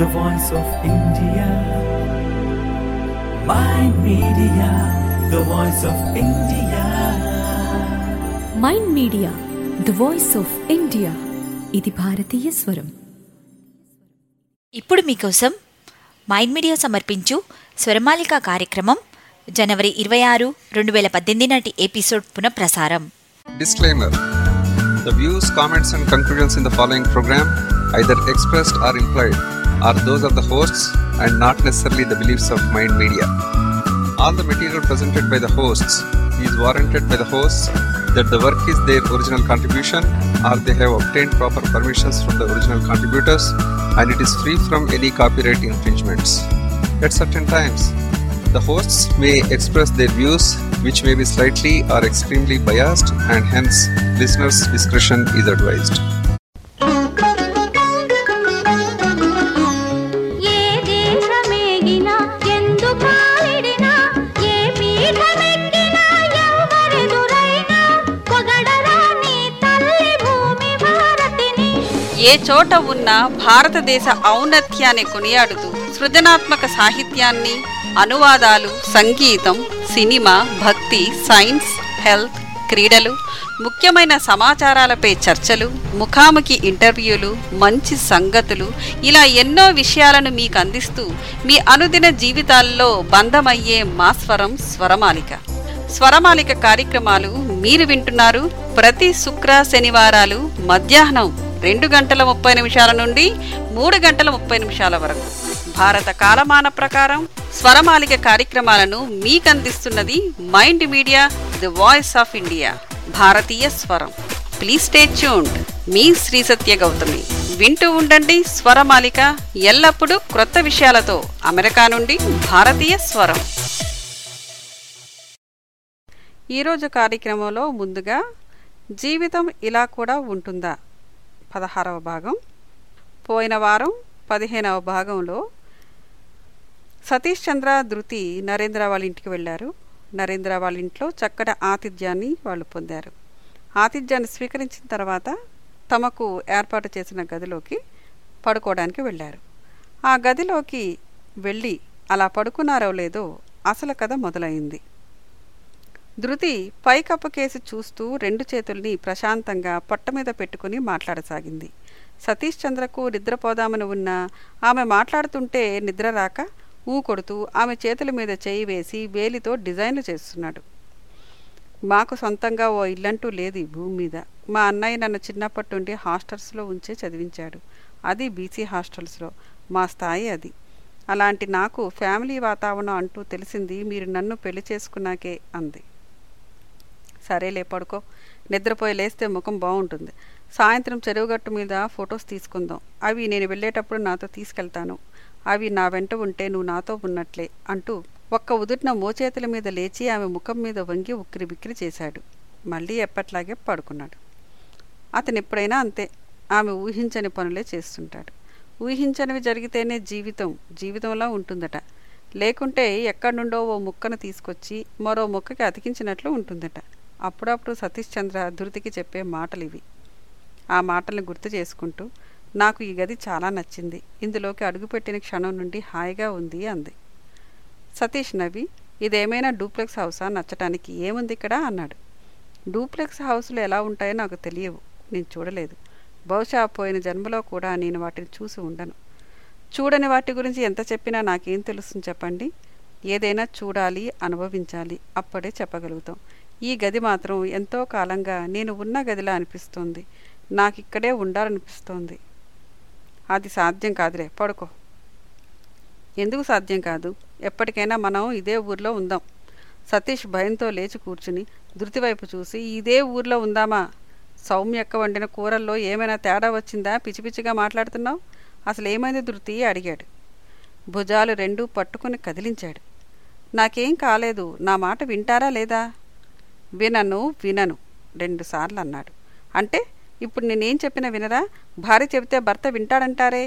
the voice of India. Mind Media, the voice of India. Mind media the voice of India ఇది భారతీయ స్వరం ఇప్పుడు మీకోసం mind media సమర్పించు స్వరమాలిక కార్యక్రమం జనవరి ఇరవై ఆరు రెండు వేల పద్దెనిమిది నాటి ఎపిసోడ్ పునఃప్రసారం Disclaimer The views, comments, and conclusions in the following program, either expressed or implied, are those of the hosts and not necessarily the beliefs of Mind Media. All the material presented by the hosts is warranted by the hosts that the work is their original contribution or they have obtained proper permissions from the original contributors and it is free from any copyright infringements. At certain times, the hosts may express their views which may be slightly or extremely biased and hence listeners' discretion is advised. ఏ దేశమేగినా ఎందు కాలిడినా ఏ పీఠమెక్కినా ఎవరెదురైనా పొగడరా నీ తల్లి భూమి భారతిని ఏ చోట ఉన్నా భారతదేశ ఔన్నత్యాన్ని కొనియాడుతూ సృజనాత్మక సాహిత్యాన్ని అనువాదాలు సంగీతం సినిమా భక్తి సైన్స్ హెల్త్ క్రీడలు ముఖ్యమైన సమాచారాలపై చర్చలు ముఖాముఖి ఇంటర్వ్యూలు మంచి సంగతులు ఇలా ఎన్నో విషయాలను మీకు అందిస్తూ మీ అనుదిన జీవితాల్లో బంధమయ్యే మా స్వరం స్వరమాలిక స్వరమాలిక కార్యక్రమాలు మీరు వింటున్నారు ప్రతి శుక్ర శనివారాలు మధ్యాహ్నం రెండు గంటల ముప్పై నిమిషాల నుండి మూడు గంటల ముప్పై నిమిషాల వరకు భారత కాలమాన ప్రకారం స్వరమాలిక కార్యక్రమాలను మీకు అందిస్తున్నది mind media the voice of India భారతీయ స్వరం ప్లీజ్ స్టే ట్యూన్డ్ మీ శ్రీ సత్య గౌతమి వింటూ ఉండండి స్వరమాలిక ఎల్లప్పుడూ క్రొత్త విషయాలతో అమెరికా నుండి భారతీయ స్వరం ఈరోజు కార్యక్రమంలో ముందుగా జీవితం ఇలా కూడా ఉంటుందా పదహారవ భాగం పోయిన వారం పదిహేనవ భాగంలో సతీష్ చంద్ర ధృతి నరేంద్ర వాళ్ళ ఇంటికి వెళ్ళారు నరేంద్ర వాళ్ళ ఇంట్లో చక్కటి ఆతిథ్యాన్ని వాళ్ళు పొందారు ఆతిథ్యాన్ని స్వీకరించిన తర్వాత తమకు ఏర్పాటు చేసిన గదిలోకి పడుకోవడానికి వెళ్ళారు ఆ గదిలోకి వెళ్ళి అలా పడుకున్నారో లేదో అసలు కథ మొదలైంది ధృతి పైకప్పు కేసి చూస్తూ రెండు చేతుల్ని ప్రశాంతంగా పొట్ట మీద పెట్టుకుని మాట్లాడసాగింది సతీష్ చంద్రకు నిద్రపోదామని ఉన్నా ఆమె మాట్లాడుతుంటే నిద్ర రాక ఊ కొడుతూ ఆమె చేతుల మీద చేయి వేసి వేలితో డిజైన్లు చేస్తున్నాడు మాకు సొంతంగా ఓ ఇల్లంటూ లేదు ఈ భూమి మీద మా అన్నయ్య నన్ను చిన్నప్పటి నుండి హాస్టల్స్లో ఉంచే చదివించాడు అది బీసీ హాస్టల్స్లో మా స్థాయి అది అలాంటి నాకు ఫ్యామిలీ వాతావరణం అంటూ తెలిసింది మీరు నన్ను పెళ్లి చేసుకున్నాకే అంది సరేలే పడుకో నిద్రపోయి లేస్తే ముఖం బాగుంటుంది సాయంత్రం చెరువుగట్టు మీద ఫొటోస్ తీసుకుందాం అవి నేను వెళ్ళేటప్పుడు నాతో తీసుకెళ్తాను అవి నా వెంట ఉంటే నువ్వు నాతో ఉన్నట్లే అంటూ ఒక్క ఉదుటిన మోచేతుల మీద లేచి ఆమె ముఖం మీద వంగి ఉక్కిరి బిక్కిరి చేశాడు మళ్ళీ ఎప్పట్లాగే పడుకున్నాడు అతను ఎప్పుడైనా అంతే ఆమె ఊహించని పనులే చేస్తుంటాడు ఊహించనివి జరిగితేనే జీవితం జీవితంలా ఉంటుందట లేకుంటే ఎక్కడి నుండో ఓ ముక్కను తీసుకొచ్చి మరో ముక్కకి అతికించినట్లు ఉంటుందట అప్పుడప్పుడు సతీష్ చంద్ర ధృతికి చెప్పే మాటలు ఇవి ఆ మాటల్ని గుర్తు చేసుకుంటూ నాకు ఈ గది చాలా నచ్చింది ఇందులోకి అడుగుపెట్టిన క్షణం నుండి హాయిగా ఉంది అంది సతీష్ నవ్వి ఇదేమైనా డూప్లెక్స్ హౌసా నచ్చటానికి ఏముంది ఇక్కడ అన్నాడు డూప్లెక్స్ హౌస్లు ఎలా ఉంటాయో నాకు తెలియవు నేను చూడలేదు బహుశా పోయిన జన్మలో కూడా నేను వాటిని చూసి ఉండను చూడని వాటి గురించి ఎంత చెప్పినా నాకేం తెలుస్తుంది చెప్పండి ఏదైనా చూడాలి అనుభవించాలి అప్పుడే చెప్పగలుగుతాం ఈ గది మాత్రం ఎంతో కాలంగా నేను ఉన్న గదిలా అనిపిస్తోంది నాకు ఇక్కడే ఉండాలనిపిస్తోంది అది సాధ్యం కాదులే పడుకో ఎందుకు సాధ్యం కాదు ఎప్పటికైనా మనం ఇదే ఊర్లో ఉందాం సతీష్ భయంతో లేచి కూర్చుని ధృతివైపు చూసి ఇదే ఊర్లో ఉందామా సౌమ్యక్క వండిన కూరల్లో ఏమైనా తేడా వచ్చిందా పిచ్చి పిచ్చిగా మాట్లాడుతున్నావు అసలు ఏమైంది ధృతి అడిగాడు భుజాలు రెండూ పట్టుకుని కదిలించాడు నాకేం కాలేదు నా మాట వింటారా లేదా వినను వినను రెండుసార్లు అన్నాడు అంటే ఇప్పుడు నేనేం చెప్పినా వినరా భార్య చెబితే భర్త వింటాడంటారే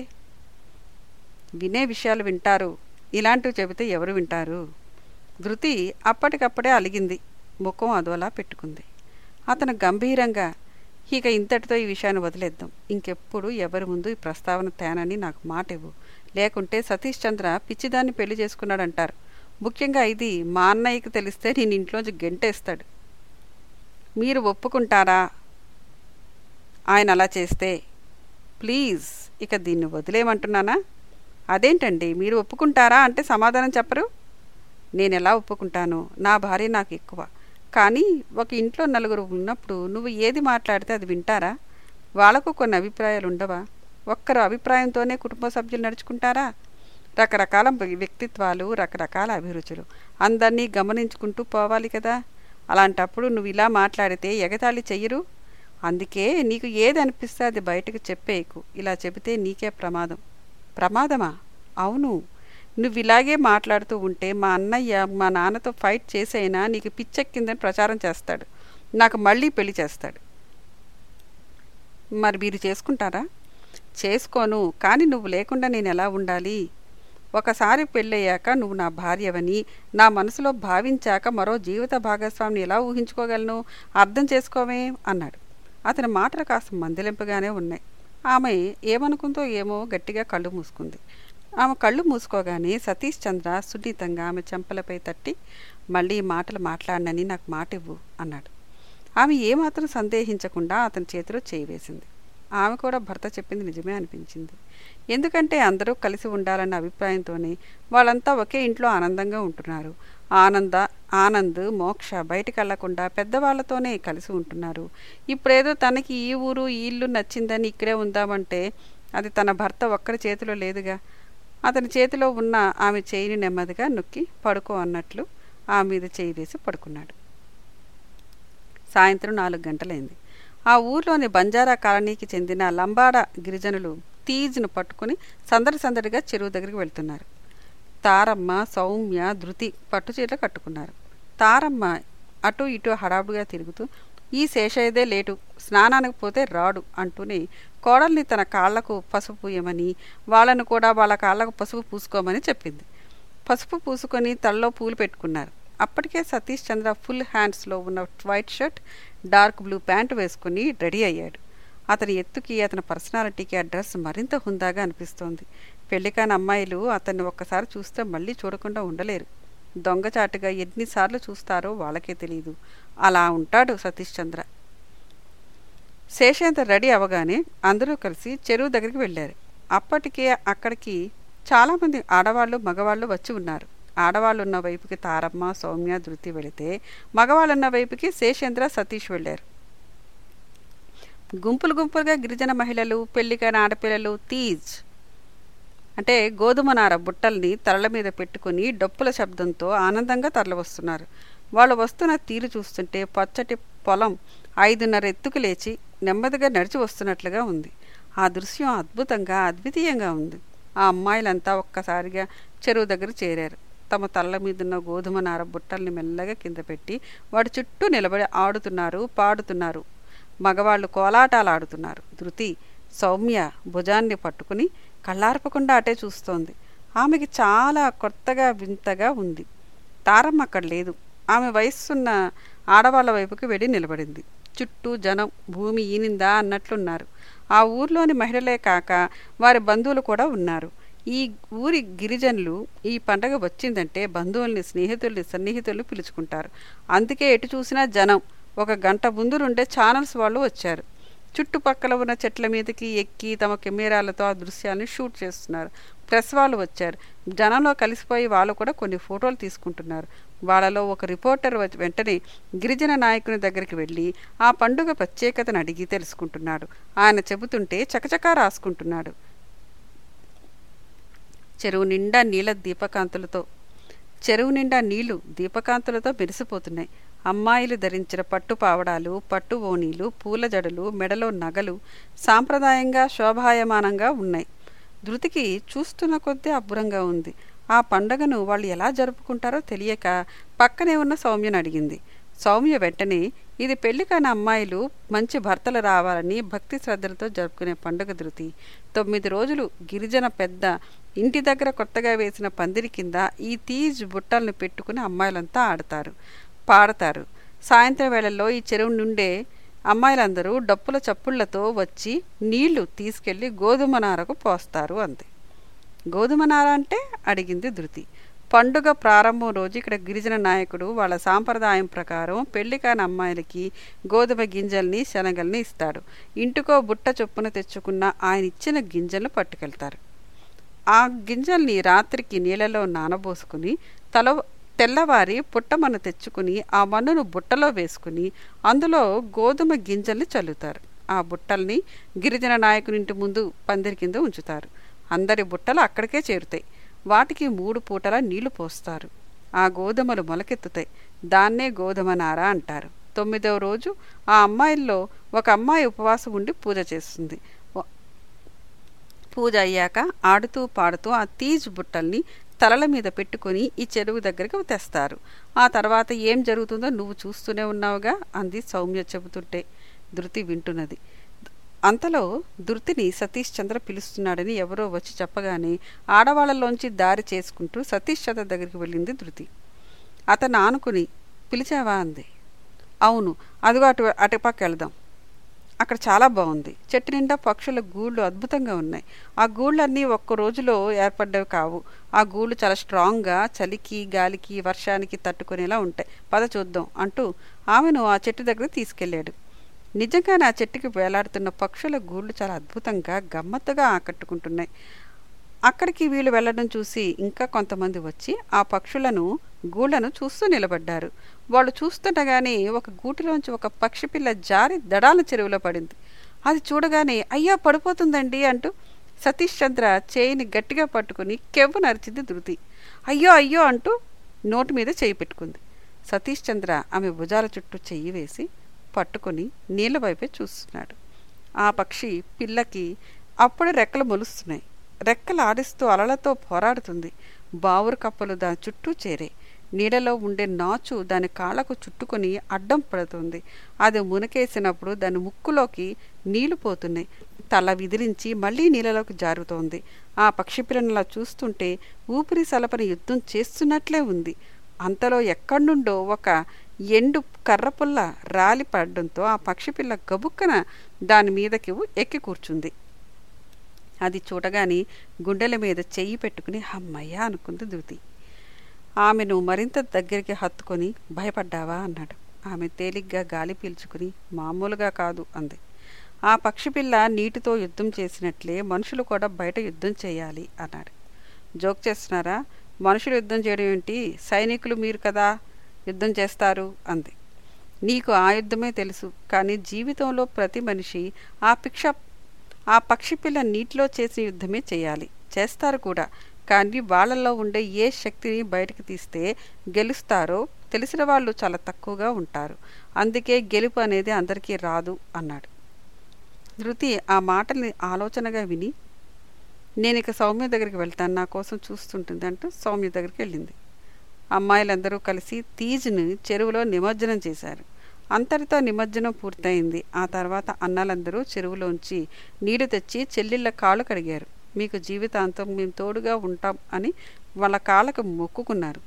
వినే విషయాలు వింటారు ఇలాంటివి చెబితే ఎవరు వింటారు ధృతి అప్పటికప్పుడే అలిగింది ముఖం అదోలా పెట్టుకుంది అతను గంభీరంగా ఇక ఇంతటితో ఈ విషయాన్ని వదిలేద్దాం ఇంకెప్పుడు ఎవరి ముందు ఈ ప్రస్తావన తేనని నాకు మాట ఇవ్వు లేకుంటే సతీష్ చంద్ర పిచ్చిదాన్ని పెళ్లి చేసుకున్నాడంటారు ముఖ్యంగా ఇది మా అన్నయ్యకి తెలిస్తే నేను ఇంట్లోంచి గెంటేస్తాడు మీరు ఒప్పుకుంటారా ఆయన అలా చేస్తే ప్లీజ్ ఇక దీన్ని వదిలేయమంటున్నానా అదేంటండి మీరు ఒప్పుకుంటారా అంటే సమాధానం చెప్పరు నేను ఎలా ఒప్పుకుంటాను నా భార్య నాకు ఎక్కువ కానీ ఒక ఇంట్లో నలుగురు ఉన్నప్పుడు నువ్వు ఏది మాట్లాడితే అది వింటారా వాళ్ళకు కొన్ని అభిప్రాయాలు ఉండవా ఒక్కరు అభిప్రాయంతోనే కుటుంబ సభ్యులు నడుచుకుంటారా రకరకాల వ్యక్తిత్వాలు రకరకాల అభిరుచులు అందరినీ గమనించుకుంటూ పోవాలి కదా అలాంటప్పుడు నువ్వు ఇలా మాట్లాడితే ఎగతాళి చెయ్యరు అందుకే నీకు ఏది అనిపిస్తే అది బయటకు చెప్పేయకు ఇలా చెబితే నీకే ప్రమాదం ప్రమాదమా అవును నువ్వు ఇలాగే మాట్లాడుతూ ఉంటే మా అన్నయ్య మా నాన్నతో ఫైట్ చేసైనా నీకు పిచ్చెక్కిందని ప్రచారం చేస్తాడు నాకు మళ్ళీ పెళ్లి చేస్తాడు మరి మీరు చేసుకుంటారా చేసుకోను కానీ నువ్వు లేకుండా నేను ఎలా ఉండాలి ఒకసారి పెళ్ళయ్యాక నువ్వు నా భార్యవని నా మనసులో భావించాక మరో జీవిత భాగస్వామిని ఎలా ఊహించుకోగలను అర్థం చేసుకోవే అన్నాడు అతని మాటలు కాస్త మందలింపుగానే ఉన్నాయి ఆమె ఏమనుకుందో ఏమో గట్టిగా కళ్ళు మూసుకుంది ఆమె కళ్ళు మూసుకోగానే సతీష్ చంద్ర సున్నితంగా ఆమె చెంపలపై తట్టి మళ్ళీ ఈ మాటలు మాట్లాడనని నాకు మాట ఇవ్వు అన్నాడు ఆమె ఏమాత్రం సందేహించకుండా అతని చేతిలో చేయి వేసింది ఆమె కూడా భర్త చెప్పింది నిజమే అనిపించింది ఎందుకంటే అందరూ కలిసి ఉండాలన్న అభిప్రాయంతోనే వాళ్ళంతా ఒకే ఇంట్లో ఆనందంగా ఉంటున్నారు ఆనంద ఆనంద్ మోక్ష బయటికి వెళ్లకుండా పెద్దవాళ్లతోనే కలిసి ఉంటున్నారు ఇప్పుడేదో తనకి ఈ ఊరు ఈ ఇల్లు నచ్చిందని ఇక్కడే ఉందామంటే అది తన భర్త ఒక్కరి చేతిలో లేదుగా అతని చేతిలో ఉన్న ఆమె చేయిని నెమ్మదిగా నొక్కి పడుకో అన్నట్లు ఆ మీద చేయి వేసి పడుకున్నాడు సాయంత్రం నాలుగు గంటలైంది ఆ ఊర్లోని బంజారా కాలనీకి చెందిన లంబాడ గిరిజనులు తీజ్ను పట్టుకుని సందడి సందడిగా చెరువు దగ్గరికి వెళ్తున్నారు తారమ్మ సౌమ్య ధృతి పట్టుచీర కట్టుకున్నారు తారమ్మ అటు ఇటు హడావుడిగా తిరుగుతూ ఈ శేషయ్యదే లేటు స్నానానికి పోతే రాడు అంటూనే కోడల్ని తన కాళ్లకు పసుపు పూయమని వాళ్ళను కూడా వాళ్ళ కాళ్లకు పసుపు పూసుకోమని చెప్పింది పసుపు పూసుకొని తలలో పూలు పెట్టుకున్నారు అప్పటికే సతీష్ చంద్ర ఫుల్ హ్యాండ్స్లో ఉన్న white shirt dark blue pant వేసుకుని రెడీ అయ్యాడు అతని ఎత్తుకి అతని పర్సనాలిటీకి ఆ డ్రెస్ మరింత హుందాగా అనిపిస్తోంది పెళ్లికాని అమ్మాయిలు అతన్ని ఒక్కసారి చూస్తే మళ్ళీ చూడకుండా ఉండలేరు దొంగచాటుగా ఎన్నిసార్లు చూస్తారో వాళ్ళకే తెలియదు అలా ఉంటాడు సతీష్ చంద్ర శేషేంద్ర రెడీ అవగానే అందరూ కలిసి చెరువు దగ్గరికి వెళ్ళారు అప్పటికే అక్కడికి చాలామంది ఆడవాళ్ళు మగవాళ్ళు వచ్చి ఉన్నారు ఆడవాళ్ళు ఉన్న వైపుకి తారమ్మ సౌమ్య ధృతి వెళితే మగవాళ్ళున్న వైపుకి శేషేంద్ర సతీష్ వెళ్ళారు గుంపులు గుంపులుగా గిరిజన మహిళలు పెళ్లికైన ఆడపిల్లలు తీజ్ అంటే గోధుమ నార బుట్టల్ని తలల మీద పెట్టుకుని డప్పుల శబ్దంతో ఆనందంగా తరలివస్తున్నారు వాళ్ళు వస్తున్న తీరు చూస్తుంటే పచ్చటి పొలం ఐదున్నర ఎత్తుకు లేచి నెమ్మదిగా నడిచి వస్తున్నట్లుగా ఉంది ఆ దృశ్యం అద్భుతంగా అద్వితీయంగా ఉంది ఆ అమ్మాయిలంతా ఒక్కసారిగా చెరువు దగ్గర చేరారు తమ తల్ల మీదున్న గోధుమ నార బుట్టల్ని మెల్లగా కింద పెట్టి వాటి చుట్టూ నిలబడి ఆడుతున్నారు పాడుతున్నారు మగవాళ్ళు కోలాటాలు ఆడుతున్నారు ధృతి సౌమ్య భుజాన్ని పట్టుకుని కళ్ళార్పకుండా అటే చూస్తోంది ఆమెకి చాలా కొత్తగా వింతగా ఉంది తారమ్మ అక్కడ లేదు ఆమె వయస్సున్న ఆడవాళ్ళ వైపుకి వెళ్ళి నిలబడింది చుట్టూ జనం భూమి ఈనిందా అన్నట్లున్నారు ఆ ఊర్లోని మహిళలే కాక వారి బంధువులు కూడా ఉన్నారు ఈ ఊరి గిరిజనులు ఈ పండగ వచ్చిందంటే బంధువుల్ని స్నేహితుల్ని సన్నిహితుల్ని పిలుచుకుంటారు అందుకే ఎటు చూసినా జనం ఒక గంట ముందు నుండే ఛానల్స్ వాళ్ళు వచ్చారు చుట్టుపక్కల ఉన్న చెట్ల మీదకి ఎక్కి తమ కెమెరాలతో ఆ దృశ్యాన్ని షూట్ చేస్తున్నారు ప్రెస్ వాళ్ళు వచ్చారు జనంలో కలిసిపోయి వాళ్ళు కూడా కొన్ని ఫోటోలు తీసుకుంటున్నారు వాళ్ళలో ఒక రిపోర్టర్ వచ్చి వెంటనే గిరిజన నాయకుని దగ్గరికి వెళ్ళి ఆ పండుగ ప్రత్యేకతను అడిగి తెలుసుకుంటున్నాడు ఆయన చెబుతుంటే చకచకా రాసుకుంటున్నాడు చెరువు నిండా నీళ్ళ దీపకాంతులతో చెరువు నిండా నీళ్లు దీపకాంతులతో మెరిసిపోతున్నాయి అమ్మాయిలు ధరించిన పట్టు పావడాలు పట్టు ఓణీలు పూల జడలు మెడలో నగలు సాంప్రదాయంగా శోభాయమానంగా ఉన్నాయి ధృతికి చూస్తున్న కొద్దీ అబ్బురంగా ఉంది ఆ పండగను వాళ్ళు ఎలా జరుపుకుంటారో తెలియక పక్కనే ఉన్న సౌమ్యను అడిగింది సౌమ్య వెంటనే ఇది పెళ్లి కాని అమ్మాయిలు మంచి భర్తలు రావాలని భక్తి శ్రద్ధలతో జరుపుకునే పండుగ ధృతి తొమ్మిది రోజులు గిరిజన పెద్ద ఇంటి దగ్గర కొత్తగా వేసిన పందిరి కింద ఈ తీజ్ బుట్టల్ని పెట్టుకుని అమ్మాయిలంతా ఆడతారు పాడతారు సాయంత్రం వేళల్లో ఈ చెరువు నుండే అమ్మాయిలందరూ డప్పుల చప్పుళ్లతో వచ్చి నీళ్లు తీసుకెళ్లి గోధుమ నారకు పోస్తారు అంతే గోధుమ నార అంటే అడిగింది ధృతి పండుగ ప్రారంభం రోజు ఇక్కడ గిరిజన నాయకుడు వాళ్ళ సాంప్రదాయం ప్రకారం పెళ్లి కాని అమ్మాయిలకి గోధుమ గింజల్ని శనగల్ని ఇస్తాడు ఇంటికో బుట్ట చొప్పున తెచ్చుకున్న ఆయన ఇచ్చిన గింజలను పట్టుకెళ్తారు ఆ గింజల్ని రాత్రికి నీళ్ళలో నానబోసుకుని తల తెల్లవారి పుట్టమన్ను తెచ్చుకుని ఆ మన్నును బుట్టలో వేసుకుని అందులో గోధుమ గింజల్ని చల్లుతారు ఆ బుట్టల్ని గిరిజన నాయకుని ఇంటి ముందు పందిరి కింద ఉంచుతారు అందరి బుట్టలు అక్కడికే చేరుతాయి వాటికి మూడు పూటల నీళ్లు పోస్తారు ఆ గోధుమలు మొలకెత్తుతాయి దాన్నే గోధుమ నార అంటారు తొమ్మిదవ రోజు ఆ అమ్మాయిల్లో ఒక అమ్మాయి ఉపవాసం ఉండి పూజ చేస్తుంది వ- పూజ అయ్యాక ఆడుతూ పాడుతూ ఆ తీజ్ బుట్టల్ని తలల మీద పెట్టుకొని ఈ చెరువు దగ్గరికి తెస్తారు ఆ తర్వాత ఏం జరుగుతుందో నువ్వు చూస్తూనే ఉన్నావుగా అంది సౌమ్య చెబుతుంటే ధృతి వింటున్నది అంతలో ధృతిని సతీష్ చంద్ర పిలుస్తున్నాడని ఎవరో వచ్చి చెప్పగానే ఆడవాళ్ళలోంచి దారి చేసుకుంటూ సతీష్ చంద్ర దగ్గరికి వెళ్ళింది ధృతి అతను ఆనుకుని పిలిచావా అంది అవును అదిగో అటు అటుపక్క వెళదాం అక్కడ చాలా బాగుంది చెట్టు నిండా పక్షుల గూళ్ళు అద్భుతంగా ఉన్నాయి ఆ గూళ్ళన్నీ ఒక్క రోజులో ఏర్పడ్డవి కావు ఆ గూళ్ళు చాలా స్ట్రాంగ్గా చలికి గాలికి వర్షానికి తట్టుకునేలా ఉంటాయి పద చూద్దాం అంటూ ఆమెను ఆ చెట్టు దగ్గర తీసుకెళ్ళాడు నిజంగానే ఆ చెట్టుకి వేలాడుతున్న పక్షుల గూళ్ళు చాలా అద్భుతంగా గమ్మత్తుగా ఆకట్టుకుంటున్నాయి అక్కడికి వీళ్ళు వెళ్ళడం చూసి ఇంకా కొంతమంది వచ్చి ఆ పక్షులను గూళ్ళను చూస్తూ నిలబడ్డారు వాళ్ళు చూస్తుండగానే ఒక గూటిలోంచి ఒక పక్షి పిల్ల జారి దడాల చెరువులో పడింది అది చూడగానే అయ్యా పడిపోతుందండి అంటూ సతీష్ చంద్ర చేయిని గట్టిగా పట్టుకుని కెవ్వు నరిచింది ధృతి అయ్యో అయ్యో అంటూ నోటి మీద చేయి పెట్టుకుంది సతీష్ చంద్ర ఆమె భుజాల చుట్టూ చెయ్యి వేసి పట్టుకుని నీళ్ళ వైపే చూస్తున్నాడు ఆ పక్షి పిల్లకి అప్పుడే రెక్కలు మొలుస్తున్నాయి రెక్కలు ఆడిస్తూ అలలతో పోరాడుతుంది బావురు కప్పలు దాని చుట్టూ చేరే నీడలో ఉండే నాచు దాని కాళ్ళకు చుట్టుకొని అడ్డం పడుతుంది అది మునకేసినప్పుడు దాని ముక్కులోకి నీళ్లు పోతున్నాయి తల విదిరించి మళ్ళీ నీళ్ళలోకి జారుతోంది ఆ పక్షి పిల్లనలా చూస్తుంటే ఊపిరి సలపని యుద్ధం చేస్తున్నట్లే ఉంది అంతలో ఎక్కడి నుండో ఒక ఎండు కర్రపుల్ల రాలి పడడంతో ఆ పక్షి పిల్ల గబుక్కన దాని మీదకి ఎక్కి కూర్చుంది అది చూడగానే గుండెల మీద చెయ్యి పెట్టుకుని అమ్మయ్య అనుకుంది ధృతి ఆమెను మరింత దగ్గరికి హత్తుకొని భయపడ్డావా అన్నాడు ఆమె తేలిగ్గా గాలి పీల్చుకుని మామూలుగా కాదు అంది ఆ పక్షి పిల్ల నీటితో యుద్ధం చేసినట్లే మనుషులు కూడా బయట యుద్ధం చేయాలి అన్నాడు జోక్ చేస్తున్నారా మనుషులు యుద్ధం చేయడం ఏంటి సైనికులు మీరు కదా యుద్ధం చేస్తారు అంది నీకు ఆ యుద్ధమే తెలుసు కానీ జీవితంలో ప్రతి మనిషి ఆ పిక్ష ఆ పక్షి పిల్ల నీటిలో చేసిన యుద్ధమే చేయాలి చేస్తారు కూడా కానీ వాళ్ళల్లో ఉండే ఏ శక్తిని బయటకు తీస్తే గెలుస్తారో తెలిసిన వాళ్ళు చాలా తక్కువగా ఉంటారు అందుకే గెలుపు అనేది అందరికీ రాదు అన్నాడు ధృతి ఆ మాటల్ని ఆలోచనగా విని నేను ఇక సౌమ్య దగ్గరికి వెళ్తాను నా కోసం చూస్తుంటుంది అంటూ సౌమ్య దగ్గరికి వెళ్ళింది అమ్మాయిలందరూ కలిసి తీజ్ని చెరువులో నిమజ్జనం చేశారు అంతటితో నిమజ్జనం పూర్తయింది ఆ తర్వాత అన్నలందరూ చెరువులోంచి నీరు తెచ్చి చెల్లిళ్ళ కాళ్ళు కడిగారు మీకు జీవితాంతం మేము తోడుగా ఉంటాం అని వాళ్ళ కాళ్ళకు మొక్కుకున్నారు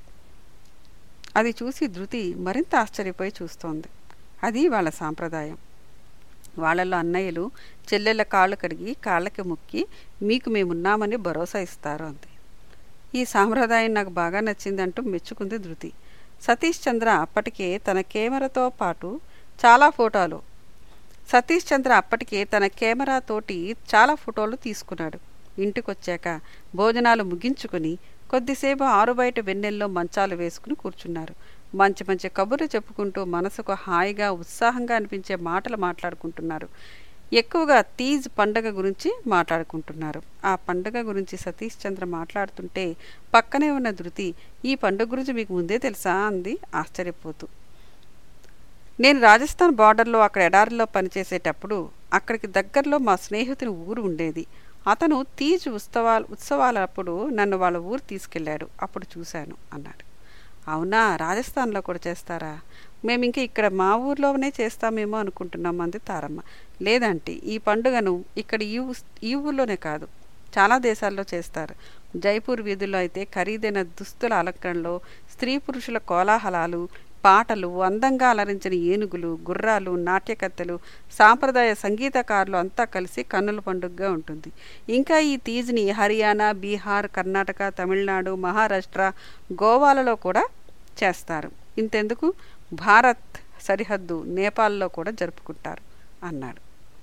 అది చూసి ధృతి మరింత ఆశ్చర్యపోయి చూస్తోంది అది వాళ్ళ సాంప్రదాయం వాళ్ళల్లో అన్నయ్యలు చెల్లెళ్ళ కాళ్ళు కడిగి కాళ్ళకి మొక్కి మీకు మేమున్నామని భరోసా ఇస్తారు అంతే ఈ సాంప్రదాయం నాకు బాగా నచ్చిందంటూ మెచ్చుకుంది ధృతి సతీష్ చంద్ర అప్పటికే తన కెమెరాతో పాటు చాలా ఫోటోలు సతీష్ చంద్ర అప్పటికే తన కెమెరాతోటి చాలా ఫోటోలు తీసుకున్నాడు ఇంటికొచ్చాక భోజనాలు ముగించుకుని కొద్దిసేపు ఆరుబయట వెన్నెల్లో మంచాలు వేసుకుని కూర్చున్నారు మంచి మంచి కబుర్లు చెప్పుకుంటూ మనసుకు హాయిగా ఉత్సాహంగా అనిపించే మాటలు మాట్లాడుకుంటున్నారు ఎక్కువగా తీజ్ పండగ గురించి మాట్లాడుకుంటున్నారు ఆ పండగ గురించి సతీష్ చంద్ర మాట్లాడుతుంటే పక్కనే ఉన్న ధృతి ఈ పండుగ గురించి మీకు ముందే తెలుసా అంది ఆశ్చర్యపోతూ నేను రాజస్థాన్ బార్డర్లో అక్కడ ఎడారిలో పనిచేసేటప్పుడు అక్కడికి దగ్గరలో మా స్నేహితుని ఊరు ఉండేది అతను తీజ్ ఉత్సవాల ఉత్సవాలప్పుడు నన్ను వాళ్ళ ఊరు తీసుకెళ్ళాడు అప్పుడు చూశాను అన్నాడు అవునా రాజస్థాన్లో కూడా చేస్తారా మేము ఇంకా ఇక్కడ మా ఊర్లోనే చేస్తామేమో అనుకుంటున్నాం అంది తారమ్మ లేదంటే ఈ పండుగను ఇక్కడ ఈ ఊ ఈ ఊర్లోనే కాదు చాలా దేశాల్లో చేస్తారు జైపూర్ వీధుల్లో అయితే ఖరీదైన దుస్తుల అలంకరణలో స్త్రీ పురుషుల కోలాహలాలు పాటలు అందంగా అలరించిన ఏనుగులు గుర్రాలు నాట్యకత్తెలు సాంప్రదాయ సంగీతకారులు అంతా కలిసి కన్నుల పండుగగా ఉంటుంది ఇంకా ఈ తీజ్ని హర్యానా బీహార్ కర్ణాటక తమిళనాడు మహారాష్ట్ర గోవాలలో కూడా చేస్తారు ఇంతెందుకు భారత్ సరిహద్దు నేపాల్లో కూడా జరుపుకుంటారు అన్నాడు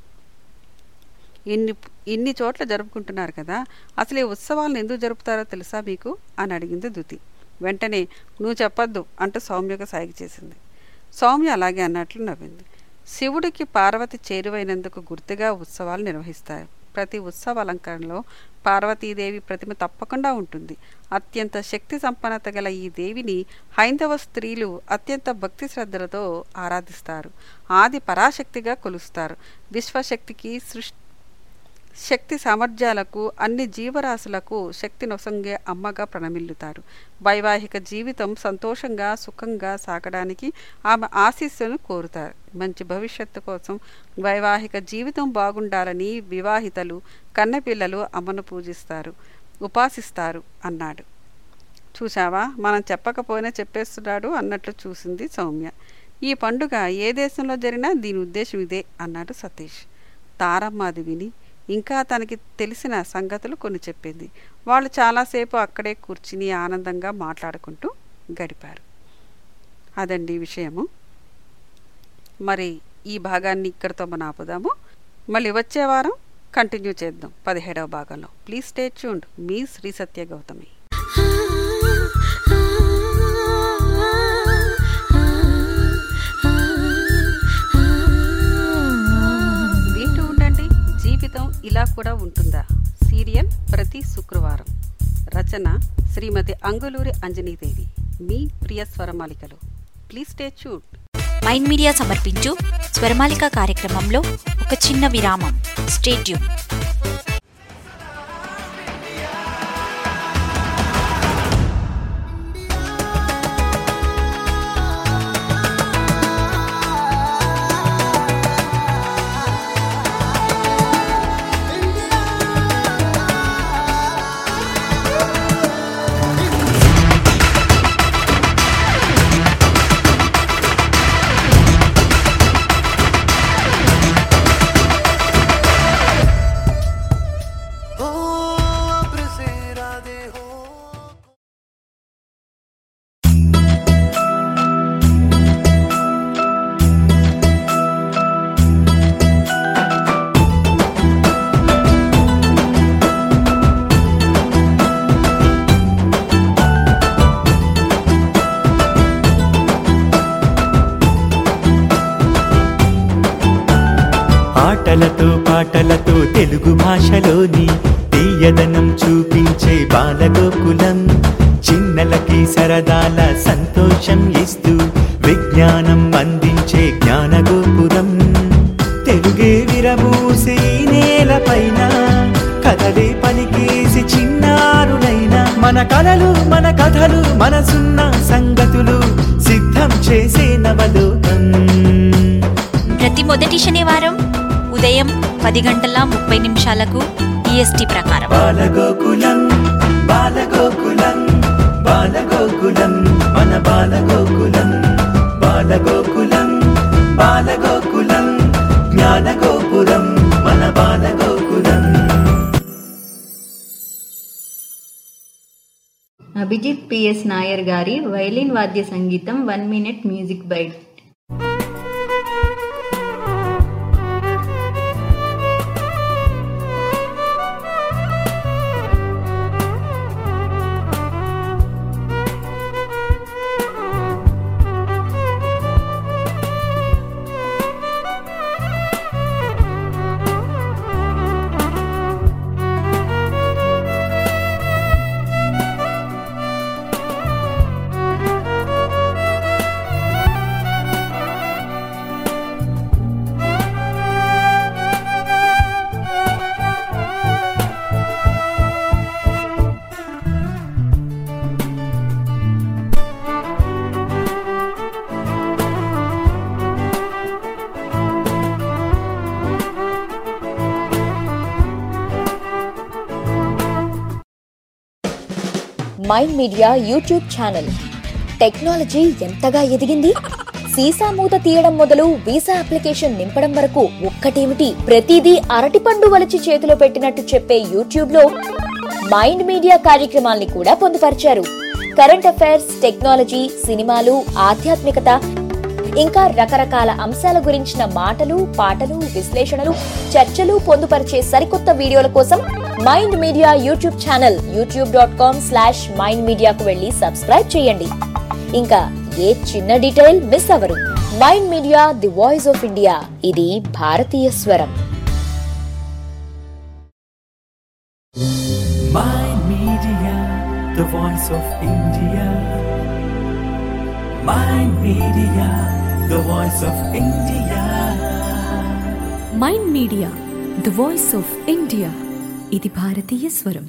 ఇన్ని ఇన్ని చోట్ల జరుపుకుంటున్నారు కదా అసలు ఈ ఉత్సవాలను ఎందుకు జరుపుతారో తెలుసా మీకు అని అడిగింది దుతి వెంటనే నువ్వు చెప్పొద్దు అంటూ సౌమ్యకు సాగి చేసింది సౌమ్య అలాగే అన్నట్లు నవ్వింది శివుడికి పార్వతి చేరువైనందుకు గుర్తుగా ఉత్సవాలు నిర్వహిస్తారు ప్రతి ఉత్సవ అలంకరణలో పార్వతీదేవి ప్రతిమ తప్పకుండా ఉంటుంది అత్యంత శక్తి సంపన్నత గల ఈ దేవిని హైందవ స్త్రీలు అత్యంత భక్తి శ్రద్ధలతో ఆరాధిస్తారు ఆది పరాశక్తిగా కొలుస్తారు విశ్వశక్తికి సృష్టి శక్తి సామర్థ్యాలకు అన్ని జీవరాశులకు శక్తి నొసంగే అమ్మగా ప్రణమిల్లుతారు వైవాహిక జీవితం సంతోషంగా సుఖంగా సాగడానికి ఆమె ఆశీస్సును కోరుతారు మంచి భవిష్యత్తు కోసం వైవాహిక జీవితం బాగుండాలని వివాహితలు కన్నెపిల్లలు అమ్మను పూజిస్తారు ఉపాసిస్తారు అన్నాడు చూశావా మనం చెప్పకపోయినా చెప్పేస్తున్నాడు అన్నట్లు చూసింది సౌమ్య ఈ పండుగ ఏ దేశంలో జరిగినా దీని ఉద్దేశం ఇదే అన్నాడు సతీష్ తారమ్మ అది విని ఇంకా తనకి తెలిసిన సంగతులు కొన్ని చెప్పింది వాళ్ళు చాలాసేపు అక్కడే కూర్చుని ఆనందంగా మాట్లాడుకుంటూ గడిపారు అదండి విషయము మరి ఈ భాగాన్ని ఇక్కడితో మనం ఆపుదాము మళ్ళీ వచ్చే వారం కంటిన్యూ చేద్దాం పదిహేడవ భాగంలో ప్లీజ్ స్టే ట్యూన్డ్ మీ శ్రీ సత్య గౌతమి వింటూ ఉండండి జీవితం ఇలా కూడా ఉంటుందా సీరియల్ ప్రతి శుక్రవారం రచన శ్రీమతి అంగులూరి అంజనీదేవి మీ ప్రియ స్వరమాలికలు please stay tuned mind media సమర్పించు స్వరమాలిక కార్యక్రమంలో ఒక చిన్న విరామం స్టేట్యూన్ ఆటలతో పాటలతో తెలుగు భాషలోని తీయదనం చూపించే బాలగోకులం చిన్నలకి సరదాల సంతోషం ఇస్తూ విజ్ఞానం అందించే జ్ఞానగోపురం తెలుగే విరబూసే ఈ నేలపైన కథలే పలికేసి చిన్నారులైన మన కలలు మన కథలు మనసున్న సంగతులు సిద్ధం చేసే నవలోకం ప్రతి మొదటి శనివారం ఉదయం పది గంటల ముప్పై నిమిషాలకు ఈఎస్టీ ప్రకారం బాలగోకులం బాలగోకులం బాలగోకులం మన బాలగోకులం బాలగోకులం బాలగోకులం జ్ఞానగోపురం మన బాలగోకులం అభిజిత్ పిఎస్ నాయర్ గారి వైలిన్ వాద్య సంగీతం one minute music bite mind media YouTube channel technology ఎంతగా ఎదిగింది సీసా మూత తీయడం మొదలు వీసా అప్లికేషన్ నింపడం వరకు ఒక్కటేమిటి ప్రతిదీ అరటిపండు వలిచి చేతిలో పెట్టినట్టు చెప్పే యూట్యూబ్ లో మైండ్ మీడియా కార్యక్రమాల్ని కూడా పొందుపరిచారు కరెంట్ అఫైర్స్ టెక్నాలజీ సినిమాలు ఆధ్యాత్మికత ఇంకా రకరకాల అంశాల గురించిన మాటలు పాటలు విశ్లేషణలు చర్చలు పొందుపరిచే సరికొత్త వీడియోల కోసం mind media YouTube channel YouTube dot com slash mind మీడియాకు వెళ్ళి సబ్స్క్రైబ్ చేయండి ఇంకా ఏ చిన్న డీటెయిల్ మిస్ అవరు mind media the voice of India ఇది భారతీయ స్వరం Mind Media, the voice of India. Mind Media, the voice of India. Mind media the voice of India ఇది భారతీయ స్వరం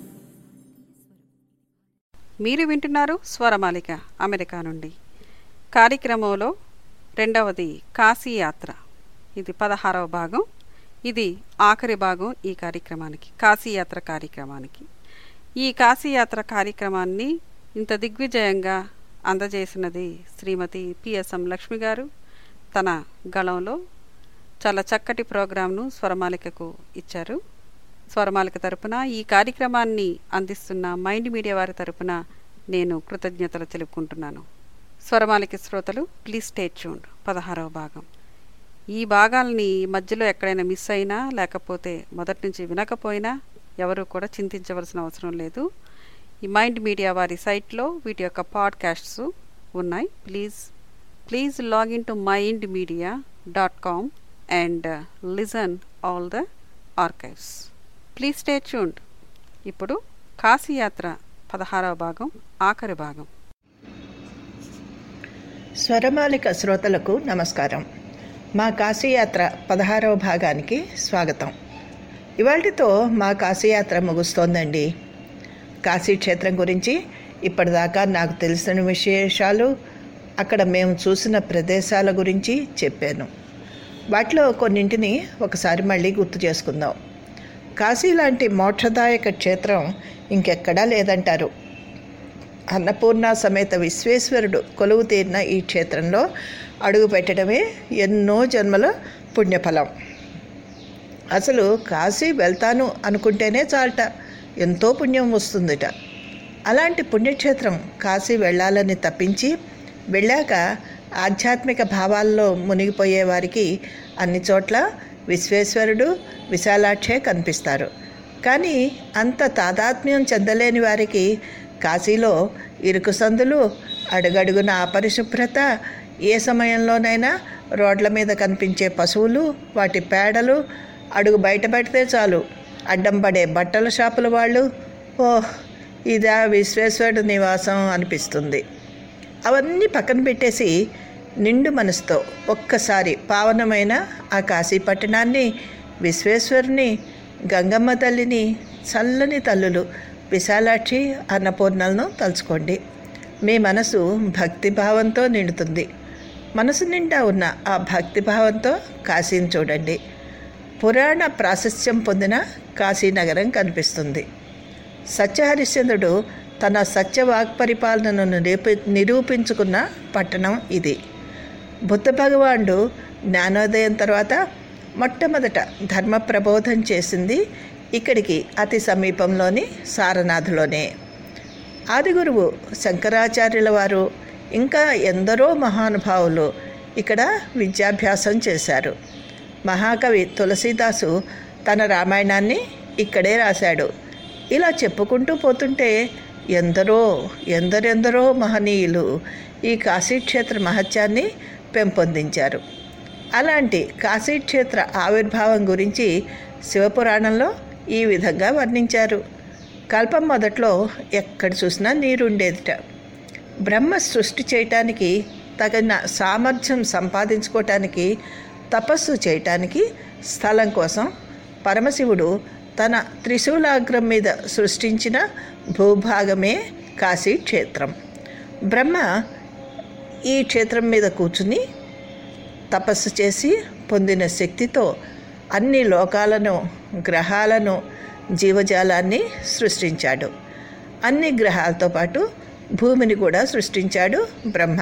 మీరు వింటున్నారు స్వరమాలిక అమెరికా నుండి కార్యక్రమంలో రెండవది కాశీ యాత్ర ఇది పదహారవ భాగం ఇది ఆఖరి భాగం ఈ కార్యక్రమానికి కాశీ యాత్ర కార్యక్రమానికి ఈ కాశీ యాత్ర కార్యక్రమాన్ని ఇంత దిగ్విజయంగా అందజేసినది శ్రీమతి పిఎస్ఎం లక్ష్మి గారు తన గళంలో చాలా చక్కటి ప్రోగ్రాంను స్వరమాలికకు ఇచ్చారు స్వరమాలిక తరపున ఈ కార్యక్రమాన్ని అందిస్తున్న మైండ్ మీడియా వారి తరపున నేను కృతజ్ఞతలు తెలుపుకుంటున్నాను స్వరమాలిక శ్రోతలు ప్లీజ్ స్టే ట్యూన్డ్ పదహారవ భాగం ఈ భాగాల్ని మధ్యలో ఎక్కడైనా మిస్ అయినా లేకపోతే మొదటి నుంచి వినకపోయినా ఎవరు కూడా చింతించవలసిన అవసరం లేదు ఈ మైండ్ మీడియా వారి సైట్లో వీటి యొక్క పాడ్కాస్ట్స్ ఉన్నాయి please please login to mind media dot com and listen all the archives please stay tuned ఇప్పుడు కాశీయాత్ర పదహారవ భాగం ఆఖరి భాగం స్వరమాలిక శ్రోతలకు నమస్కారం మా కాశీయాత్ర పదహారవ భాగానికి స్వాగతం ఇవాళతో మా కాశీయాత్ర ముగుస్తోందండి కాశీ క్షేత్రం గురించి ఇప్పటిదాకా నాకు తెలిసిన విశేషాలు అక్కడ మేము చూసిన ప్రదేశాల గురించి చెప్పాను వాటిలో కొన్నింటిని ఒకసారి మళ్ళీ గుర్తు చేసుకుందాం కాశీ లాంటి మోక్షదాయక క్షేత్రం ఇంకెక్కడా లేదంటారు అన్నపూర్ణ సమేత విశ్వేశ్వరుడు కొలువు తీరిన ఈ క్షేత్రంలో అడుగు పెట్టడమే ఎన్నో జన్మల పుణ్యఫలం అసలు కాశీ వెళ్తాను అనుకుంటేనే చాలట ఎంతో పుణ్యం వస్తుందిట అలాంటి పుణ్యక్షేత్రం కాశీ వెళ్ళాలని తప్పించి వెళ్ళాక ఆధ్యాత్మిక భావాల్లో మునిగిపోయే వారికి అన్ని చోట్ల విశ్వేశ్వరుడు విశాలాక్షే కనిపిస్తారు కానీ అంత తాదాత్మ్యం చెందలేని వారికి కాశీలో ఇరుకు సందులు అడుగడుగున అపరిశుభ్రత ఏ సమయంలోనైనా రోడ్ల మీద కనిపించే పశువులు వాటి పేడలు అడుగు బయట పెడితే చాలు అడ్డం పడే బట్టల షాపుల వాళ్ళు ఓహ్ ఇదా విశ్వేశ్వరుడు నివాసం అనిపిస్తుంది అవన్నీ పక్కన పెట్టేసి నిండు మనసుతో ఒక్కసారి పావనమైన ఆ కాశీ పట్టణాన్ని విశ్వేశ్వరుని గంగమ్మ తల్లిని చల్లని తల్లులు విశాలాక్షి అన్నపూర్ణలను తలుచుకోండి మీ మనసు భక్తిభావంతో నిండుతుంది మనసు నిండా ఉన్న ఆ భక్తిభావంతో కాశీని చూడండి పురాణ ప్రాశస్త్యం పొందిన కాశీనగరం కనిపిస్తుంది సత్యహరిశ్చంద్రుడు తన సత్యవాక్ పరిపాలనను నిరూపి నిరూపించుకున్న పట్టణం ఇది బుద్ధ భగవానుడు జ్ఞానోదయం తర్వాత మొట్టమొదట ధర్మ ప్రబోధం చేసింది ఇక్కడికి అతి సమీపంలోని సారనాథ్లోనే ఆదిగురువు శంకరాచార్యుల వారు ఇంకా ఎందరో మహానుభావులు ఇక్కడ విద్యాభ్యాసం చేశారు మహాకవి తులసీదాసు తన రామాయణాన్ని ఇక్కడే రాశాడు ఇలా చెప్పుకుంటూ పోతుంటే ఎందరో ఎందరెందరో మహనీయులు ఈ కాశీక్షేత్ర మహత్యాన్ని పెంపొందించారు అలాంటి కాశీక్షేత్ర ఆవిర్భావం గురించి శివపురాణంలో ఈ విధంగా వర్ణించారు కల్పం మొదట్లో ఎక్కడ చూసినా నీరుండేదిట బ్రహ్మ సృష్టి చేయటానికి తగిన సామర్థ్యం సంపాదించుకోవటానికి తపస్సు చేయటానికి స్థలం కోసం పరమశివుడు తన త్రిశూలాగ్రం మీద సృష్టించిన భూభాగమే కాశీ క్షేత్రం బ్రహ్మ ఈ క్షేత్రం మీద కూర్చుని తపస్సు చేసి పొందిన శక్తితో అన్ని లోకాలను గ్రహాలను జీవజాలాన్ని సృష్టించాడు అన్ని గ్రహాలతో పాటు భూమిని కూడా సృష్టించాడు బ్రహ్మ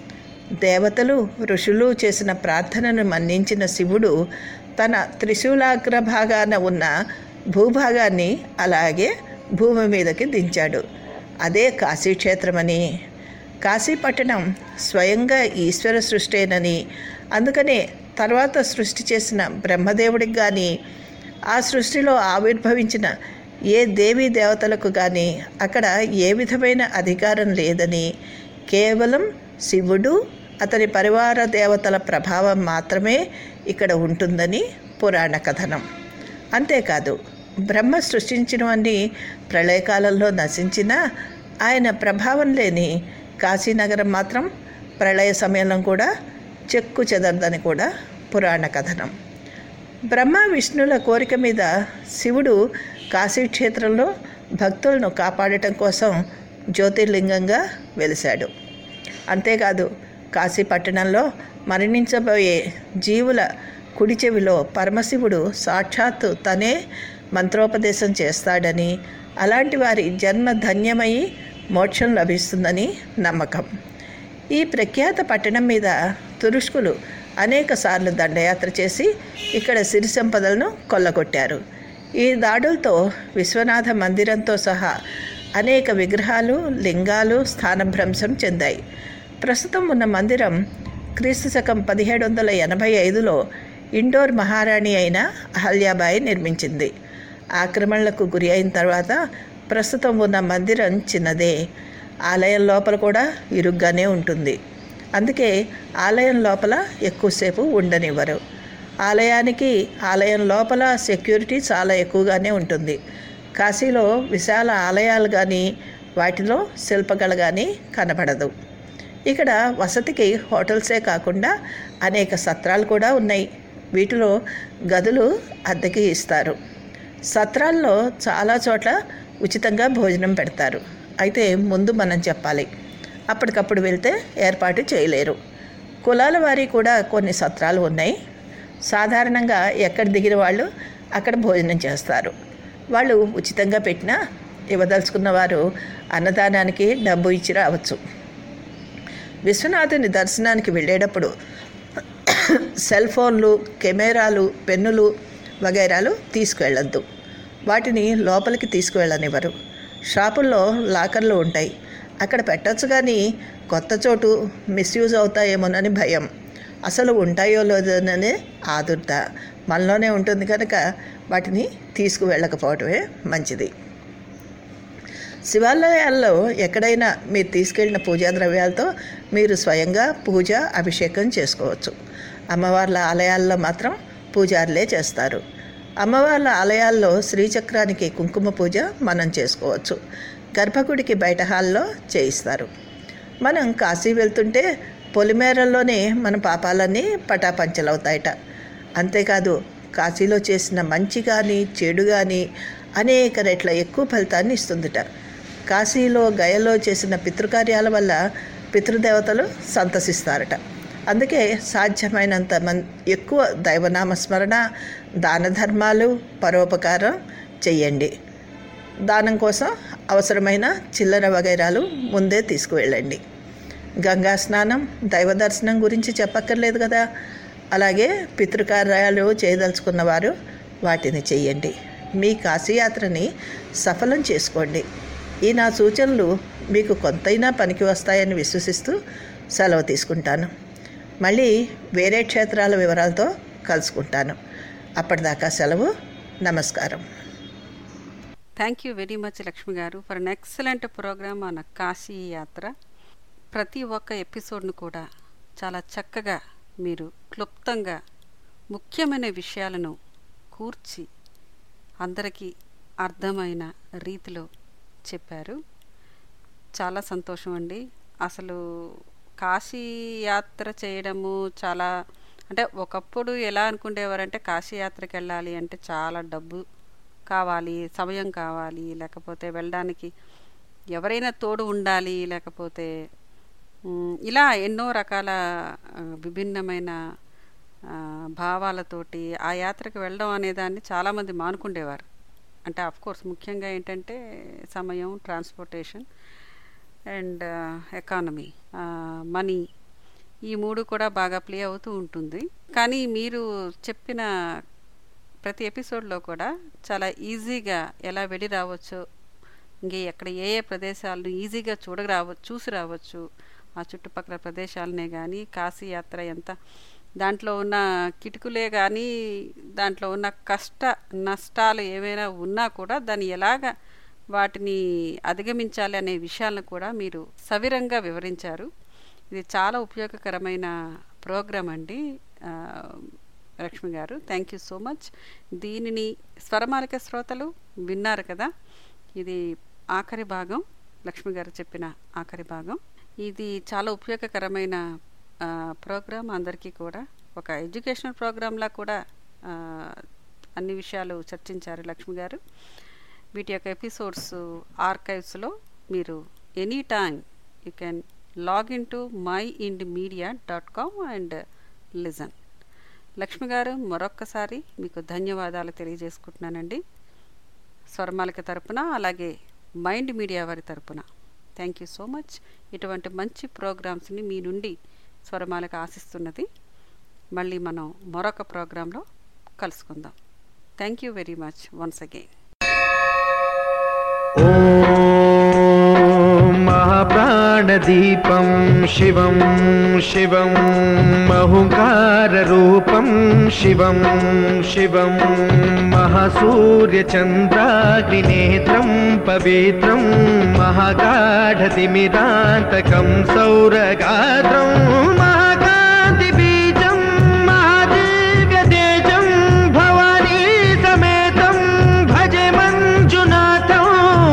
దేవతలు ఋషులు చేసిన ప్రార్థనను మన్నించిన శివుడు తన త్రిశూలాగ్ర భాగాన ఉన్న భూభాగాన్ని అలాగే భూమి మీదకి దించాడు అదే కాశీక్షేత్రమని కాశీపట్టణం స్వయంగా ఈశ్వర సృష్టేనని అందుకనే తర్వాత సృష్టి చేసిన బ్రహ్మదేవుడికి కానీ ఆ సృష్టిలో ఆవిర్భవించిన ఏ దేవీ దేవతలకు కానీ అక్కడ ఏ విధమైన అధికారం లేదని కేవలం శివుడు అతని పరివార దేవతల ప్రభావం మాత్రమే ఇక్కడ ఉంటుందని పురాణ కథనం అంతేకాదు బ్రహ్మ సృష్టించినవన్నీ ప్రళయకాలంలో నశించిన ఆయన ప్రభావం లేని కాశీనగరం మాత్రం ప్రళయ సమయంలో కూడా చెక్కు చెదరదని కూడా పురాణ కథనం బ్రహ్మ విష్ణుల కోరిక మీద శివుడు కాశీక్షేత్రంలో భక్తులను కాపాడటం కోసం జ్యోతిర్లింగంగా వెలిశాడు అంతేకాదు కాశీ పట్టణంలో మరణించబోయే జీవుల కుడి చెవిలో పరమశివుడు సాక్షాత్తు తనే మంత్రోపదేశం చేస్తాడని అలాంటి వారి జన్మ ధన్యమై మోక్షం లభిస్తుందని నమ్మకం ఈ ప్రఖ్యాత పట్టణం మీద తురుష్కులు అనేక సార్లు దండయాత్ర చేసి ఇక్కడ సిరి సంపదలను కొల్లగొట్టారు ఈ దాడులతో విశ్వనాథ మందిరంతో సహా అనేక విగ్రహాలు లింగాలు స్థానభ్రంశం చెందాయి ప్రస్తుతం ఉన్న మందిరం క్రీస్తు శకం పదిహేడు వందల ఎనభై ఐదులో ఇండోర్ మహారాణి అయిన అహల్యాబాయి నిర్మించింది ఆక్రమణలకు గురి అయిన తర్వాత ప్రస్తుతం ఉన్న మందిరం చిన్నదే ఆలయం లోపల కూడా ఇరుగ్గానే ఉంటుంది అందుకే ఆలయం లోపల ఎక్కువసేపు ఉండనివ్వరు ఆలయానికి ఆలయం లోపల సెక్యూరిటీ చాలా ఎక్కువగానే ఉంటుంది కాశీలో విశాల ఆలయాలు కానీ వాటిలో శిల్పకళ కానీ కనబడదు ఇక్కడ వసతికి హోటల్సే కాకుండా అనేక సత్రాలు కూడా ఉన్నాయి వీటిలో గదులు అద్దెకి ఇస్తారు సత్రాల్లో చాలా చోట్ల ఉచితంగా భోజనం పెడతారు అయితే ముందు మనం చెప్పాలి అప్పటికప్పుడు వెళ్తే ఏర్పాటు చేయలేరు కులాల వారి కూడా కొన్ని సత్రాలు ఉన్నాయి సాధారణంగా ఎక్కడ దిగిన వాళ్ళు అక్కడ భోజనం చేస్తారు వాళ్ళు ఉచితంగా పెట్టినా ఇవ్వదలుచుకున్న వారు అన్నదానానికి డబ్బు ఇచ్చి రావచ్చు విశ్వనాథుని దర్శనానికి వెళ్ళేటప్పుడు సెల్ ఫోన్లు కెమెరాలు పెన్నులు వగైరాలు తీసుకువెళ్ళొద్దు వాటిని లోపలికి తీసుకువెళ్ళనివ్వరు షాపుల్లో లాకర్లు ఉంటాయి అక్కడ పెట్టచ్చు కానీ కొత్త చోటు మిస్యూజ్ అవుతాయేమోనని భయం అసలు ఉంటాయో లేదోననే ఆదుర్త మనలోనే ఉంటుంది కనుక వాటిని తీసుకువెళ్ళకపోవటమే మంచిది శివాలయాల్లో ఎక్కడైనా మీరు తీసుకెళ్లిన పూజా ద్రవ్యాలతో మీరు స్వయంగా పూజ అభిషేకం చేసుకోవచ్చు అమ్మవార్ల ఆలయాల్లో మాత్రం పూజారులే చేస్తారు అమ్మవార్ల ఆలయాల్లో శ్రీచక్రానికి కుంకుమ పూజ మనం చేసుకోవచ్చు గర్భగుడికి బయట హాల్లో చేయిస్తారు మనం కాశీ వెళ్తుంటే పొలిమేరల్లోనే మన పాపాలన్నీ పటాపంచలవుతాయట అంతేకాదు కాశీలో చేసిన మంచి కానీ చెడు కానీ అనేక రెట్ల ఎక్కువ ఫలితాన్ని ఇస్తుందిట కాశీలో గయలో చేసిన పితృకార్యాల వల్ల పితృదేవతలు సంతసిస్తారట అందుకే సాధ్యమైనంత మన్ ఎక్కువ దైవనామస్మరణ దాన ధర్మాలు పరోపకారం చెయ్యండి దానం కోసం అవసరమైన చిల్లర వగైరాలు ముందే తీసుకువెళ్ళండి గంగా స్నానం దైవ దర్శనం గురించి చెప్పక్కర్లేదు కదా అలాగే పితృకార్యాలు చేయదలుచుకున్న వారు వాటిని చెయ్యండి మీ కాశీయాత్రని సఫలం చేసుకోండి ఈ నా సూచనలు మీకు కొంతైనా పనికి వస్తాయని విశ్వసిస్తూ సెలవు తీసుకుంటాను మళ్ళీ వేరే క్షేత్రాల వివరాలతో కలుసుకుంటాను అప్పటిదాకా సెలవు నమస్కారం thank you very much Lakshmi garu for an excellent programme మన కాశీ యాత్ర ప్రతి ఒక్క ఎపిసోడ్ను కూడా చాలా చక్కగా మీరు క్లుప్తంగా ముఖ్యమైన విషయాలను కూర్చి అందరికీ అర్థమైన రీతిలో చెప్పారు చాలా సంతోషం అండి అసలు కాశీ యాత్ర చేయడము చాలా అంటే ఒకప్పుడు ఎలా అనుకునేవారంటే కాశీ యాత్రకి వెళ్ళాలి అంటే చాలా డబ్బు కావాలి సమయం కావాలి లేకపోతే వెళ్ళడానికి ఎవరైనా తోడు ఉండాలి లేకపోతే మ్, ఇలా ఎన్నో రకాల ఆ, విభిన్నమైన ఆ, భావాలతోటి ఆ యాత్రకు వెళ్ళడం అనేదాన్ని చాలామంది మానుకుండేవారు అంటే కోర్స్ ముఖ్యంగా ఏంటంటే సమయం ట్రాన్స్పోర్టేషన్ అండ్ ఎకానమీ మనీ ఈ మూడు కూడా బాగా ప్లే అవుతూ ఉంటుంది కానీ మీరు చెప్పిన ప్రతి ఎపిసోడ్లో కూడా చాలా ఈజీగా ఎలా వెళ్ళి రావచ్చో ఇంకే ఎక్కడ ఏ ఏ ప్రదేశాలను ఈజీగా చూడ రావచ్చు చూసి రావచ్చు ఆ చుట్టుపక్కల ప్రదేశాలనే కానీ కాశీ యాత్ర ఎంత దాంట్లో ఉన్న కిటుకులే కానీ దాంట్లో ఉన్న కష్ట నష్టాలు ఏమైనా ఉన్నా కూడా దాన్ని ఎలాగ వాటిని అధిగమించాలి అనే విషయాలను కూడా మీరు సవిరంగా వివరించారు ఇది చాలా ఉపయోగకరమైన ప్రోగ్రాం అండి ఆ, లక్ష్మి గారు థ్యాంక్ యూ సో మచ్ దీనిని స్వరమాలిక శ్రోతలు విన్నారు కదా ఇది ఆఖరి భాగం లక్ష్మి గారు చెప్పిన ఆఖరి భాగం ఇది చాలా ఉపయోగకరమైన ప్రోగ్రాం అందరికీ కూడా ఒక ఎడ్యుకేషనల్ ప్రోగ్రాంలా కూడా ఆ, అన్ని విషయాలు చర్చించారు లక్ష్మి గారు వీటి యొక్క ఎపిసోడ్స్ ఆర్కైవ్స్లో మీరు any time you can log in to mind media dot com and listen Lakshmi garu మరొక్కసారి మీకు ధన్యవాదాలు తెలియజేసుకుంటున్నానండి స్వరమాలిక తరపున అలాగే మైండ్ మీడియా వారి తరపున థ్యాంక్ యూ సో మచ్ ఇటువంటి మంచి ప్రోగ్రామ్స్ని మీ నుండి స్వరమాలిక ఆశిస్తున్నది మళ్ళీ మనం మరొక ప్రోగ్రాంలో కలుసుకుందాం thank you very much once again ॐ महाप्राणदीपं शिवं शिवं महुकाररूपं शिवं शिवं महासूर्यचन्द्राग्निनेत्रं पवित्रं महागाढतिमिरान्तकं सौरगात्रं महाकान्तिबीजं महादिव्यतेजं भवानी समेतं भजे मञ्जुनाथम्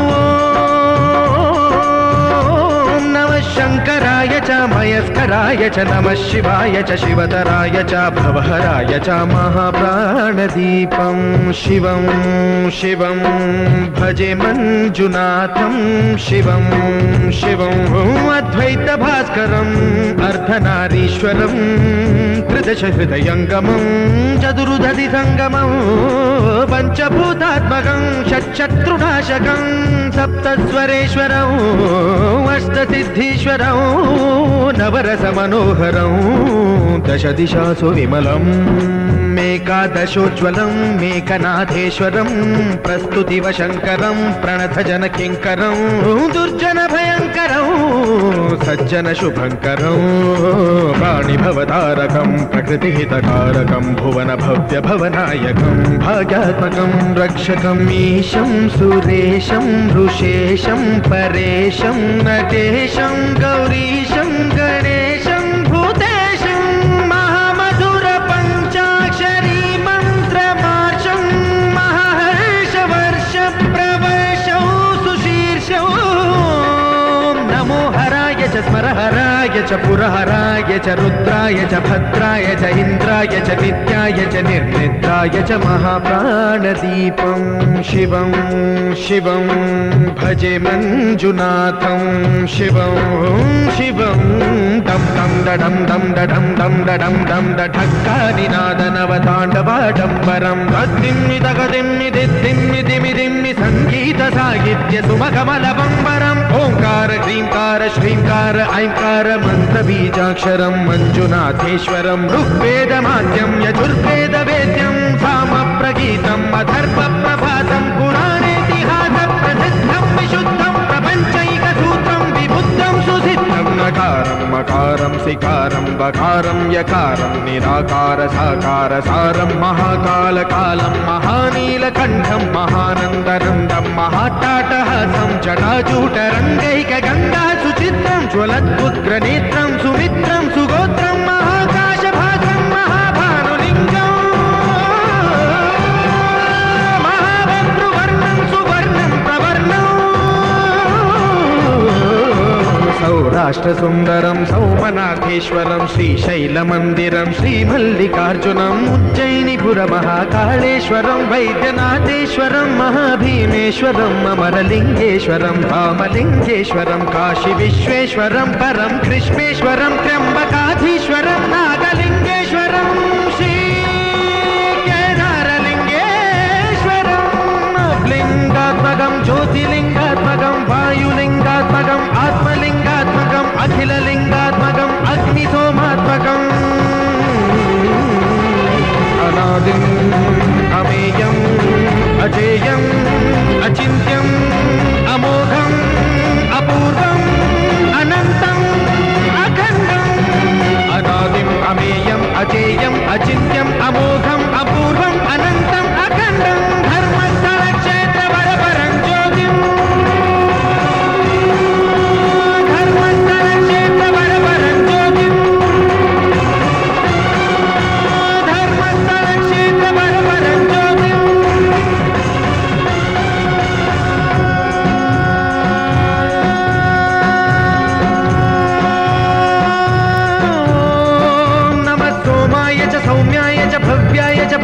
ॐ नमः शङ्कराय च मयस्कराय च नमः शिवाय च शिवतराय च भवहराय च महाप्राणदीपं शिवं शिवं भजे मञ्जुनाथं शिवं शिवं अद्वैतभास्करम् अर्धनारीश्वरं त्रिदशहृदयङ्गमं चतुर्दधि सङ्गमं पञ्चभूतात्मकं षट्शत्रुनाशकं सप्तस्वरेश्वरौ अष्टसिद्धीश्वरौ नवरसमनोहरौ दशदिशासु विमलम् मेकादशोज्ज्वलं मेकनाथेश्वरं प्रस्तुतिवशङ्करं प्रणतजनकिङ्करं दुर्जनभयङ्करौ सज्जनशुभङ्करौ प्राणिभवतारकं प्रकृतिहितकारकं भुवनभव्यभवनायकं भाग्यात्मकं रक्षकम् ईशं सुरेशं ऋषेशं परेशं नटेशं गौरीशं गणेशं भूतेशं महामधुरपञ्चाक्षरी मन्त्रमार्षं महर्षवर्षप्रवर्षौ सुशीर्षौ नमो हराय च स्मरहराय च पुरहराय च रुद्राय च भद्राय च इन्द्राय च नित्याय च निर्निद्राय च महाप्राणदीपं शिवं शिवं भजे मञ्जुनाथं शिवं शिवं दं दं डडं दं डडं दं डडं दं डढक्कानिनादनवताण्डवाडम्बरं तद्दिम्मि तगदिम्मि दिद्दिम्मि दिमि दिम्मि सङ्गीतसाहित्य सुमकमलबम्बरम् ओङ्कार ह्रीङ्कार श्रीङ्कार ऐङ्कार मन्त्रबीजाक्षरं मञ्जुनाथेश्वरं ऋग्वेदमाद्यं यजुर्वेदवेद्यं सामप्रगीतम् अथर्वप्रभातं पुराणेतिहासप्रसिद्धं विशुद्धं प्रपञ्चैकसूत्रं विबुद्धं सुसिद्धं नकारं मकारं सिकारं बकारं यकारं निराकार साकार सारं महाकालकालं महानीलकण्ठं महानन्दनन्दं महाटाटहासं जटाजूटरङ्गैकगङ्गा सुचित्रं ज्वलद्पुत्रनेत्रं सुमित्रं सुगोत्रं महाकाशभागं महाभानुलिङ्गम् महाभद्रुवर्णं सुवर्णं प्रवर्णम् सौराष्ट्रसुन्दरं सौमनाथेश्वरं श्रीशैलमन्दिरं श्रीमल्लिकार्जुनम् उज्जयिनिपुरमहाकाळेश्वरं वैद्यनाथेश्वरं महाभीमेश्वरम् अमरलिङ्गेश्वरं रामलिङ्गेश्वरं काशीविश्वेश्वरं परं कृष्णेश्वरं त्र्यम्बकाधीश्वरं नागलिङ्गेश्वरं श्रीकेदारलिङ्गेश्वरं लिङ्गात्मकं ज्योतिलिङ्गात्मकं वायुलिङ्गात्मकम् आत्मलिङ्ग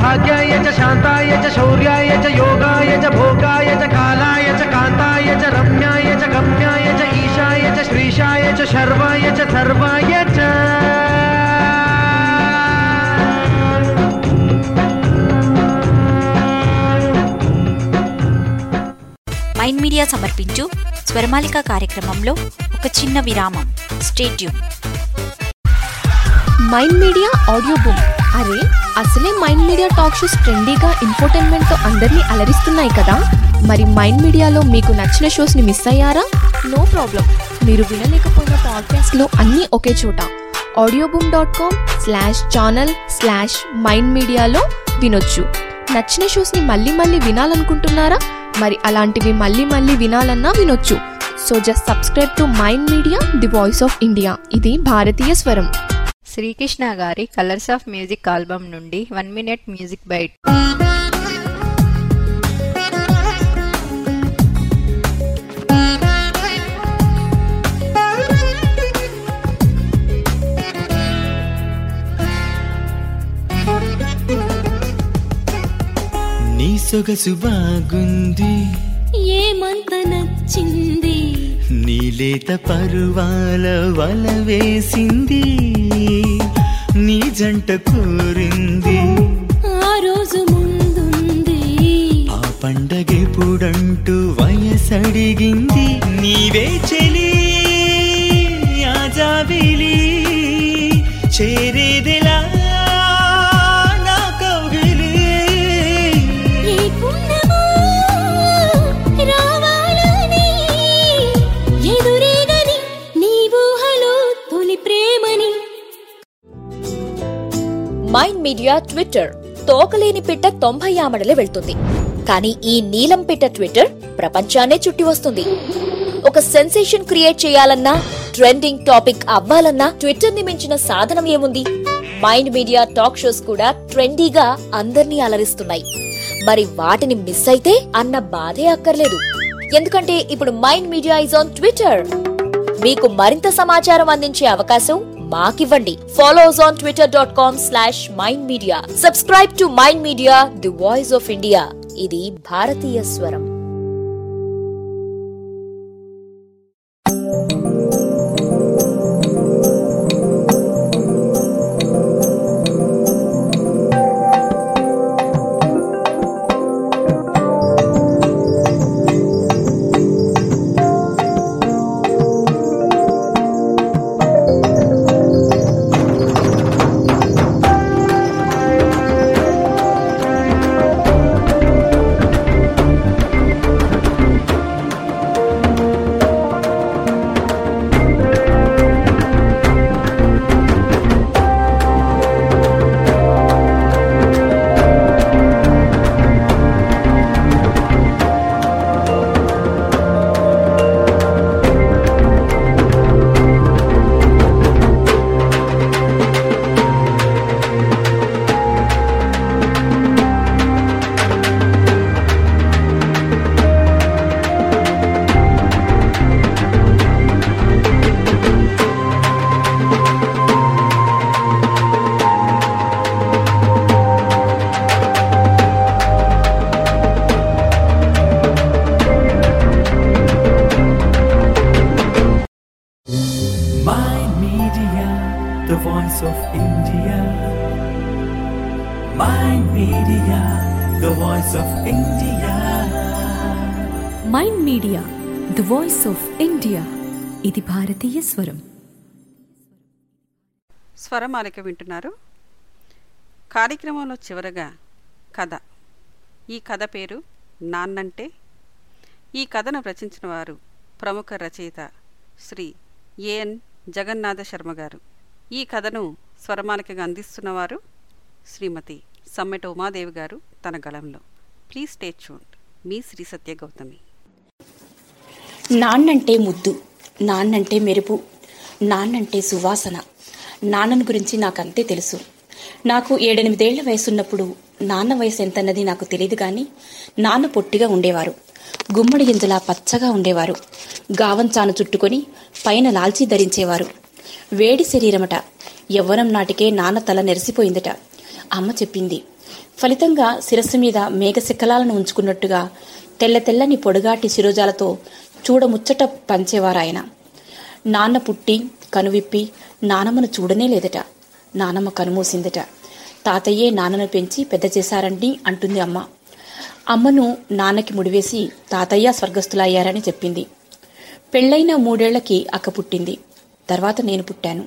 भाग्याय च शान्ताय च शौर्याय च योगाय च भोगाय च कालाय च कान्ताय च रम्याय च गम्याय च ईशाय च श्रीशाय च शर्वाय च सर्वाय च మైండ్ మీడియా సమర్పించు స్వరమాలిక కార్యక్రమంలో ఒక చిన్న విరామం stay tune mind media audio book అరే అసలే మైండ్ మీడియా టాక్ షోస్ ట్రెండీగా ఇన్ఫోటైన్మెంట్తో అందరినీ అలరిస్తున్నాయి కదా మరి మైండ్ మీడియాలో మీకు నచ్చిన షోస్ని మిస్ అయ్యారా నో ప్రాబ్లం మీరు వినలేకపోయిన పాడ్కాస్ట్లో అన్నీ ఒకే చోట audio boom dot com slash channel slash mind మీడియాలో వినొచ్చు నచ్చిన షోస్ని మళ్ళీ మళ్ళీ వినాలనుకుంటున్నారా మరి అలాంటివి మళ్ళీ మళ్ళీ వినాలన్నా వినొచ్చు so just subscribe to mind media the voice of India ఇది భారతీయ స్వరం శ్రీకృష్ణ గారి కలర్స్ ఆఫ్ మ్యూజిక్ ఆల్బమ్ నుండి వన్ మినిట్ మ్యూజిక్ బైట్ నీ సొగసు బాగుంది ఏమంత నచ్చింది నీ లేత పరువాల వల వేసింది నీ జంట కోరింది ఆ రోజు ముందుంది ఆ పండగెప్పుడంటూ వయసడిగింది నీవే చెలి ఆజాబిలి చేరేదిలా నా కౌగిలి ఈ పుణ్యమా రావాలని ఎదురేగని నీ ఊహలో తొలి ప్రేమని మైండ్ మీడియా ట్విట్టర్ తోకలేని పిట్ట తొంభై ఆమడలే వెళ్తుంది కానీ ఈ నీలం పిట్ట ట్విట్టర్ ప్రపంచాన్నే చుట్టి వస్తుంది ఒక సెన్సేషన్ క్రియేట్ చేయాలన్నా ట్రెండింగ్ టాపిక్ అవ్వాలన్నా ట్విట్టర్ ని మించిన సాధనం ఏముంది మైండ్ మీడియా టాక్ షోస్ కూడా ట్రెండీగా అందర్నీ అలరిస్తున్నాయి మరి వాటిని మిస్ అయితే అన్న బాధే అక్కర్లేదు ఎందుకంటే ఇప్పుడు mind media is on Twitter మీకు మరింత సమాచారం అందించే అవకాశం మాకివ్వండి follow us on Twitter dot com slash mind media subscribe to mind media the voice of India ఇది భారతీయ స్వరం Mind Media, the voice of India. Mind Media, the voice of India. Mind media the voice of India ఇది భారతీయ స్వరం స్వరమాలిక వింటున్నారు కార్యక్రమంలో చివరగా కథ ఈ కథ పేరు నాన్నంటే ఈ కథను రచించిన వారు ప్రముఖ రచయిత శ్రీ ఏఎన్ జగన్నాథ శర్మ గారు ఈ కథను స్వరమాలికగా అందిస్తున్నవారు శ్రీమతి సమ్మెట ఉమాదేవి గారు తన గళంలో ప్లీజ్ స్టే చూన్ మీ శ్రీ సత్య గౌతమి నాన్నంటే ముద్దు నాన్నంటే మెరుపు నాన్నంటే సువాసన నాన్నను గురించి నాకంతే తెలుసు నాకు ఏడెనిమిదేళ్ల వయసున్నప్పుడు నాన్న వయసు ఎంతన్నది నాకు తెలియదు కానీ నాన్న పొట్టిగా ఉండేవారు గుమ్మడి గింజలా పచ్చగా ఉండేవారు గావంచాను చుట్టుకొని పైన లాల్చీ ధరించేవారు వేడి శరీరమట యవ్వనం నాటికే నాన్న తల నెరిసిపోయిందట అమ్మ చెప్పింది ఫలితంగా శిరస్సు మీద మేఘశిఖలాలను ఉంచుకున్నట్టుగా తెల్ల తెల్లని పొడుగాటి శిరోజాలతో చూడముచ్చట పంచేవారాయన నాన్న పుట్టి కనువిప్పి నానమ్మను చూడనే లేదట నానమ్మ కనుమూసిందట తాతయ్యే నాన్నను పెంచి పెద్ద చేశారండి అంటుంది అమ్మ అమ్మను నాన్నకి ముడివేసి తాతయ్య స్వర్గస్థులయ్యారని చెప్పింది పెళ్ళైన మూడేళ్లకి అక్క పుట్టింది తర్వాత నేను పుట్టాను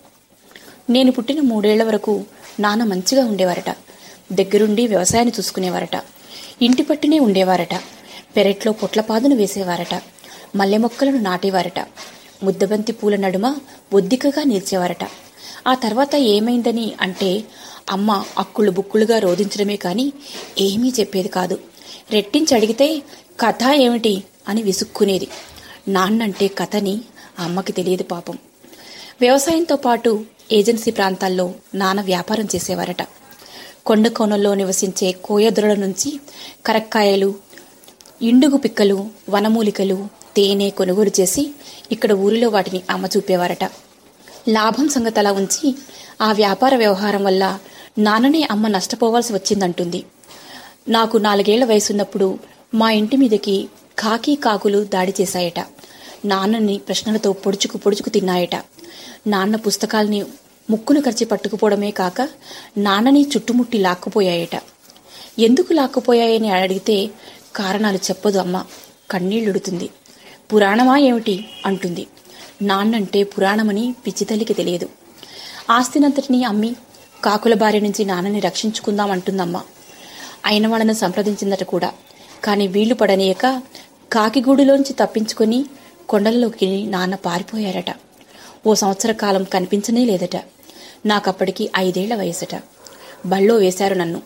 నేను పుట్టిన మూడేళ్ల వరకు నాన్న మంచిగా ఉండేవారట దగ్గరుండి వ్యవసాయాన్ని చూసుకునేవారట ఇంటి పట్టునే ఉండేవారట పెరట్లో పొట్లపాదును వేసేవారట మల్లె మొక్కలను నాటేవారట ముద్దబంతి పూల నడుమ ఒద్దికగా నిలిచేవారట ఆ తర్వాత ఏమైందని అంటే అమ్మ అక్కులు బుక్కులుగా రోధించడమే కాని ఏమీ చెప్పేది కాదు రెట్టించి అడిగితే కథ ఏమిటి అని విసుక్కునేది నాన్నంటే కథని ఆ అమ్మకి తెలియదు పాపం వ్యవసాయంతో పాటు ఏజెన్సీ ప్రాంతాల్లో నాన్న వ్యాపారం చేసేవారట కొండ కోణంలో నివసించే కోయదొరల నుంచి కరక్కాయలు ఇండుగు పిక్కలు వనమూలికలు తేనె కొనుగోలు చేసి ఇక్కడ ఊరిలో వాటిని అమ్మ చూపేవారట లాభం సంగతలా ఉంచి ఆ వ్యాపార వ్యవహారం వల్ల నాన్ననే అమ్మ నష్టపోవాల్సి వచ్చిందంటుంది నాకు నాలుగేళ్ల వయసున్నప్పుడు మా ఇంటి మీదకి కాకి కాకులు దాడి చేశాయట నాన్నని ప్రశ్నలతో పొడుచుకు పొడుచుకు తిన్నాయట నాన్న పుస్తకాల్ని ముక్కును కరిచి పట్టుకుపోవడమే కాక నాన్నని చుట్టుముట్టి లాక్కుపోయాయట ఎందుకు లాక్కుపోయాయని అడిగితే కారణాలు చెప్పదు అమ్మ కన్నీళ్లుడుతుంది పురాణమా ఏమిటి అంటుంది నాన్నంటే పురాణమని పిచ్చితల్లికి తెలియదు ఆస్తినంతటినీ అమ్మి కాకుల బారి నుంచి నాన్నని రక్షించుకుందాం అంటుందమ్మ అయిన వాళ్ళను సంప్రదించిందట కూడా కాని వీళ్లు పడనీయక కాకిగూడులోంచి తప్పించుకొని కొండలలోకి నాన్న పారిపోయారట ఓ సంవత్సర కాలం కనిపించనే లేదట నాకప్పటికి ఐదేళ్ల వయసట బళ్ళో వేశారు నన్ను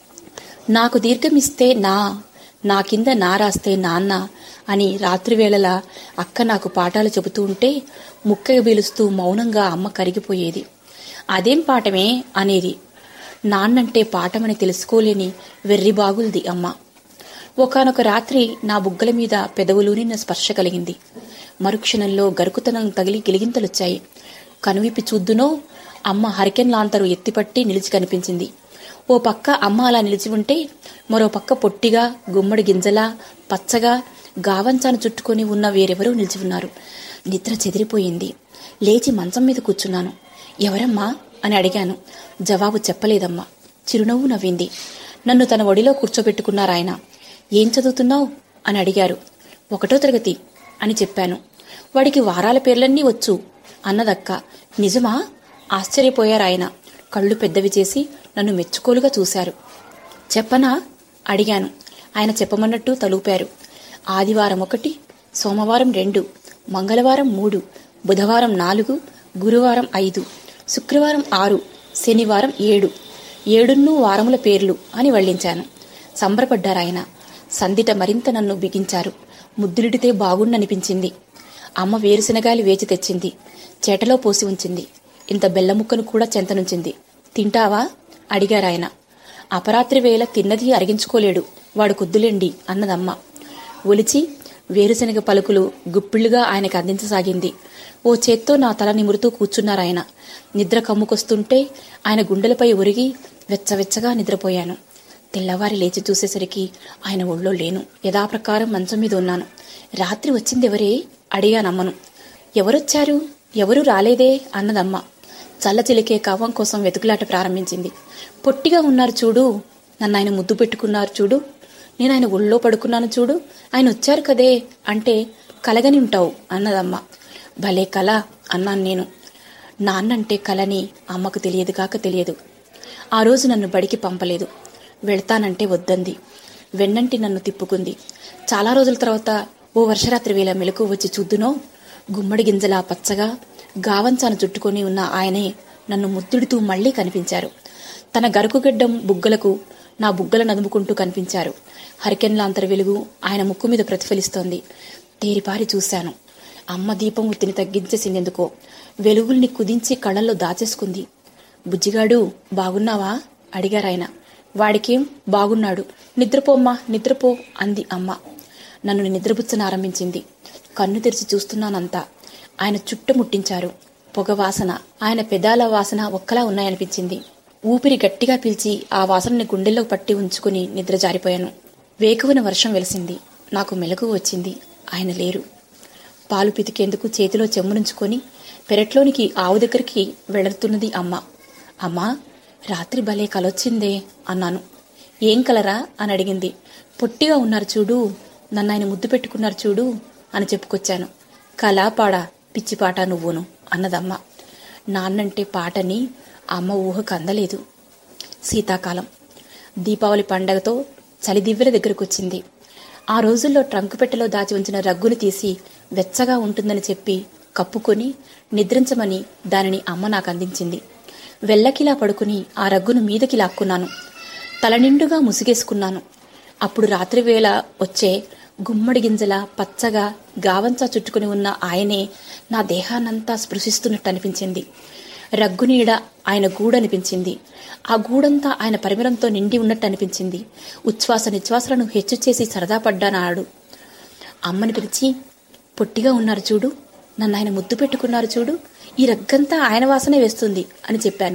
నాకు దీర్ఘమిస్తే నా నా కింద నా రాస్తే నాన్న అని రాత్రివేళలా అక్క నాకు పాఠాలు చెబుతూ ఉంటే ముక్కగా పీలుస్తూ మౌనంగా అమ్మ కరిగిపోయేది అదేం పాఠమే అనేది నాన్నంటే పాఠమని తెలుసుకోలేని వెర్రి బాగుల్ది అమ్మ ఒకనొక రాత్రి నా బుగ్గల మీద పెదవులూనిన స్పర్శ కలిగింది మరుక్షణంలో గరుకుతనం తగిలి గిలిగింతలొచ్చాయి కనువిప్పి చూద్దునో అమ్మ హరికెన్ లాంతరు ఎత్తిపట్టి నిలిచి కనిపించింది ఓ పక్క అమ్మ అలా నిలిచి ఉంటే మరో పక్క పొట్టిగా గుమ్మడి గింజలా పచ్చగా గావంచాను చుట్టుకొని ఉన్న వేరెవరూ నిలిచి ఉన్నారు నిద్ర చెదిరిపోయింది లేచి మంచం మీద కూర్చున్నాను ఎవరమ్మా అని అడిగాను జవాబు చెప్పలేదమ్మా చిరునవ్వు నవ్వింది నన్ను తన ఒడిలో కూర్చోబెట్టుకున్నారాయన ఏం చదువుతున్నావు అని అడిగారు ఒకటో తరగతి అని చెప్పాను వాడికి వారాల పేర్లన్నీ వచ్చు అన్నదక్క నిజమా ఆశ్చర్యపోయారాయన కళ్ళు పెద్దవి చేసి నన్ను మెచ్చుకోలుగా చూశారు చెప్పనా అడిగాను ఆయన చెప్పమన్నట్టు తలూపారు ఆదివారం ఒకటి సోమవారం రెండు మంగళవారం మూడు బుధవారం నాలుగు గురువారం ఐదు శుక్రవారం ఆరు శనివారం ఏడు ఏడున్నూ వారముల పేర్లు అని వల్లించాను సంబరపడ్డారాయన సందిట మరింత నన్ను బిగించారు ముద్దులిడితే బాగుండనిపించింది అమ్మ వేరుశనగాలి వేచి తెచ్చింది చేటలో పోసి ఉంచింది ఇంత బెల్ల ముక్కను కూడా చెంతనుంచింది తింటావా అడిగారాయన అపరాత్రి వేళ తిన్నది అరిగించుకోలేడు వాడు కొద్దులేండి అన్నదమ్మ ఒలిచి వేరుశనగ పలుకులు గుప్పిళ్లుగా ఆయనకు అందించసాగింది ఓ చేత్తో నా తల నిమురుతూ కూర్చున్నారాయన నిద్ర కమ్ముకొస్తుంటే ఆయన గుండెలపై ఒరిగి వెచ్చవెచ్చగా నిద్రపోయాను తెల్లవారి లేచి చూసేసరికి ఆయన ఒళ్ళో లేను యథాప్రకారం మంచం మీద ఉన్నాను రాత్రి వచ్చిందెవరే అడిగానమ్మను ఎవరొచ్చారు ఎవరు రాలేదే అన్నదమ్మ చల్ల చిలికే కవ్వం కోసం వెతుకులాట ప్రారంభించింది పొట్టిగా ఉన్నారు చూడు నన్ను ఆయన ముద్దు పెట్టుకున్నారు చూడు నేను ఆయన ఒళ్ళో పడుకున్నాను చూడు ఆయన వచ్చారు కదే అంటే కలగని ఉంటావు అన్నదమ్మ భలే కల అన్నాను నేను నాన్నంటే కలని అమ్మకు తెలియదు కాక తెలియదు ఆ రోజు నన్ను బడికి పంపలేదు వెళ్తానంటే వద్దంది వెన్నంటి నన్ను తిప్పుకుంది చాలా రోజుల తర్వాత ఓ వర్షరాత్రి వేళ మెలకు వచ్చి చూద్దునో గుమ్మడి గింజలా పచ్చగా గావంచాను చుట్టుకొని ఉన్న ఆయనే నన్ను ముద్దుడుతూ మళ్లీ కనిపించారు తన గరుకుగడ్డం బుగ్గలకు నా బుగ్గల నదుముకుంటూ కనిపించారు హరికెన్లాంతర వెలుగు ఆయన ముక్కు మీద ప్రతిఫలిస్తోంది తేరిపారి చూశాను అమ్మ దీపం ఉత్తిని తగ్గించేసిందెందుకో వెలుగుల్ని కుదించి కళ్ళల్లో దాచేసుకుంది బుజ్జిగాడు బాగున్నావా అడిగారాయన వాడికేం బాగున్నాడు నిద్రపోమ్మా నిద్రపో అంది అమ్మ నన్ను నిద్రపుచ్చనారంభించింది కన్ను తెరిచి చూస్తున్నానంతా ఆయన చుట్టుముట్టించారు పొగ వాసన ఆయన పెదాల వాసన ఒక్కలా ఉన్నాయనిపించింది ఊపిరి గట్టిగా పీల్చి ఆ వాసనని గుండెల్లో పట్టి ఉంచుకుని నిద్ర జారిపోయాను వేకువన వర్షం వెలిసింది నాకు మెలకు వచ్చింది ఆయన లేరు పాలు పితికేందుకు చేతిలో చెమ్మునుంచుకొని పెరట్లోనికి ఆవు దగ్గరికి వెళుతున్నది అమ్మ అమ్మా రాత్రి భలే కలొచ్చిందే అన్నాను ఏం కలరా అని అడిగింది పొట్టిగా ఉన్నారు చూడు నన్ను ఆయన ముద్దు పెట్టుకున్నారు చూడు అని చెప్పుకొచ్చాను కళా పాడా పిచ్చి పాట నువ్వును అన్నదమ్మ నాన్నంటే పాటని అమ్మ ఊహకు అందలేదు శీతాకాలం దీపావళి పండగతో చలిదివ్వెల దగ్గరకు వచ్చింది ఆ రోజుల్లో ట్రంకు పెట్టెలో దాచి ఉంచిన రగ్గును తీసి వెచ్చగా ఉంటుందని చెప్పి కప్పుకొని నిద్రించమని దానిని అమ్మ నాకు అందించింది వెల్లకిలా పడుకుని ఆ రగ్గును మీదకి లాక్కున్నాను తలనిండుగా ముసిగేసుకున్నాను అప్పుడు రాత్రివేళ వచ్చే గుమ్మడి గింజల పచ్చగా గావంచా చుట్టుకుని ఉన్న ఆయనే నా దేహాన్నంతా స్పృశిస్తున్నట్టు అనిపించింది రగ్గునీడ ఆయన గూడనిపించింది ఆ గూడంతా ఆయన పరిమళంతో నిండి ఉన్నట్టు అనిపించింది ఉచ్ఛ్వాస నిశ్వాసలను హెచ్చు చేసి సరదా పడ్డానాడు అమ్మని పిలిచి పొట్టిగా ఉన్నారు చూడు నన్ను ఆయన ముద్దు పెట్టుకున్నారు చూడు ఈ రగ్గంతా ఆయన వాసనే వేస్తుంది అని చెప్పాను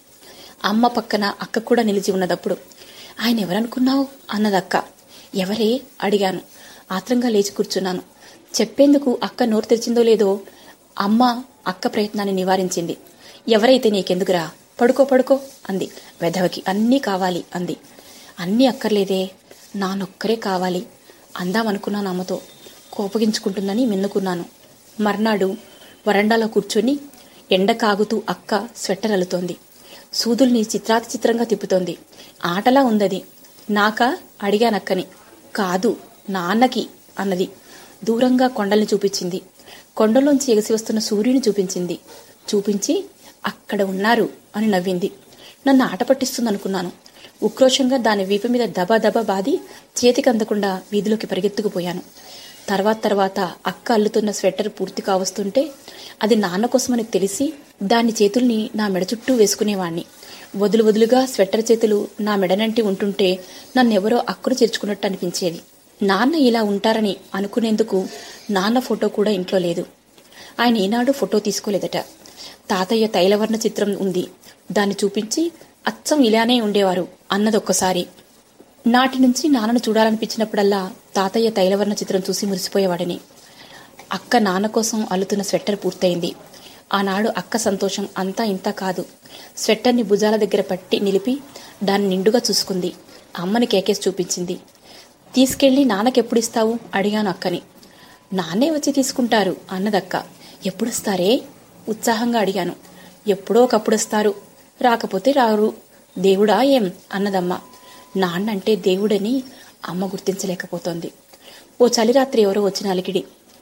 అమ్మ పక్కన అక్క కూడా నిలిచి ఉన్నదప్పుడు ఆయన ఎవరనుకున్నావు అన్నదక్క ఎవరే అడిగాను ఆత్రంగా లేచి కూర్చున్నాను చెప్పేందుకు అక్క నోరు తెరిచిందో లేదో అమ్మ అక్క ప్రయత్నాన్ని నివారించింది ఎవరైతే నీకెందుకురా పడుకో పడుకో అంది వెధవకి అన్నీ కావాలి అంది అన్నీ అక్కర్లేదే నానొక్కరే కావాలి అందామనుకున్నాను అమ్మతో కోపగించుకుంటుందని మిన్నుకున్నాను మర్నాడు వరండాలో కూర్చొని ఎండ కాగుతూ అక్క స్వెట్టర్ అల్లుతోంది సూదుల్ని చిత్రాతి చిత్రంగా తిప్పుతోంది ఆటలా ఉందది నాకా అడిగానక్కని కాదు నాన్నకి అన్నది దూరంగా కొండల్ని చూపించింది కొండలోంచి ఎగసి వస్తున్న సూర్యుని చూపించింది చూపించి అక్కడ ఉన్నారు అని నవ్వింది నన్ను ఆట పట్టిస్తుందనుకున్నాను ఉక్రోషంగా దాని వీపు మీద దబా దబా బాది చేతికి అందకుండా వీధిలోకి పరిగెత్తుకుపోయాను తర్వాత తర్వాత అక్క అల్లుతున్న స్వెటర్ పూర్తి కావస్తుంటే అది నాన్న కోసమని తెలిసి దాని చేతుల్ని నా మెడ చుట్టూ వేసుకునేవాణ్ణి వదులు వదులుగా స్వెటర్ చేతులు నా మెడనంటి ఉంటుంటే నన్నెవరో అక్కును చేర్చుకున్నట్టు అనిపించేది నాన్న ఇలా ఉంటారని అనుకునేందుకు నాన్న ఫోటో కూడా ఇంట్లో లేదు ఆయన ఈనాడు ఫోటో తీసుకోలేదట తాతయ్య తైలవర్ణ చిత్రం ఉంది దాన్ని చూపించి అచ్చం ఇలానే ఉండేవారు అన్నదొక్కసారి నాటి నుంచి నాన్నను చూడాలనిపించినప్పుడల్లా తాతయ్య తైలవర్ణ చిత్రం చూసి మురిసిపోయేవాడిని అక్క నాన్న కోసం అల్లుతున్న స్వెట్టర్ పూర్తయింది ఆనాడు అక్క సంతోషం అంతా ఇంత కాదు స్వెట్టర్ని భుజాల దగ్గర పట్టి నిలిపి దాన్ని నిండుగా చూసుకుంది అమ్మని కేకేసి చూపించింది తీసుకెళ్లి నాన్నకెప్పుడిస్తావు అడిగాను అక్కని నాన్నే వచ్చి తీసుకుంటారు అన్నదక్క ఎప్పుడొస్తారే ఉత్సాహంగా అడిగాను ఎప్పుడో ఒకప్పుడొస్తారు రాకపోతే రారు దేవుడా ఏం అన్నదమ్మ నాన్నంటే దేవుడని అమ్మ గుర్తించలేకపోతోంది ఓ చలిరాత్రి ఎవరో వచ్చిన అలికిడి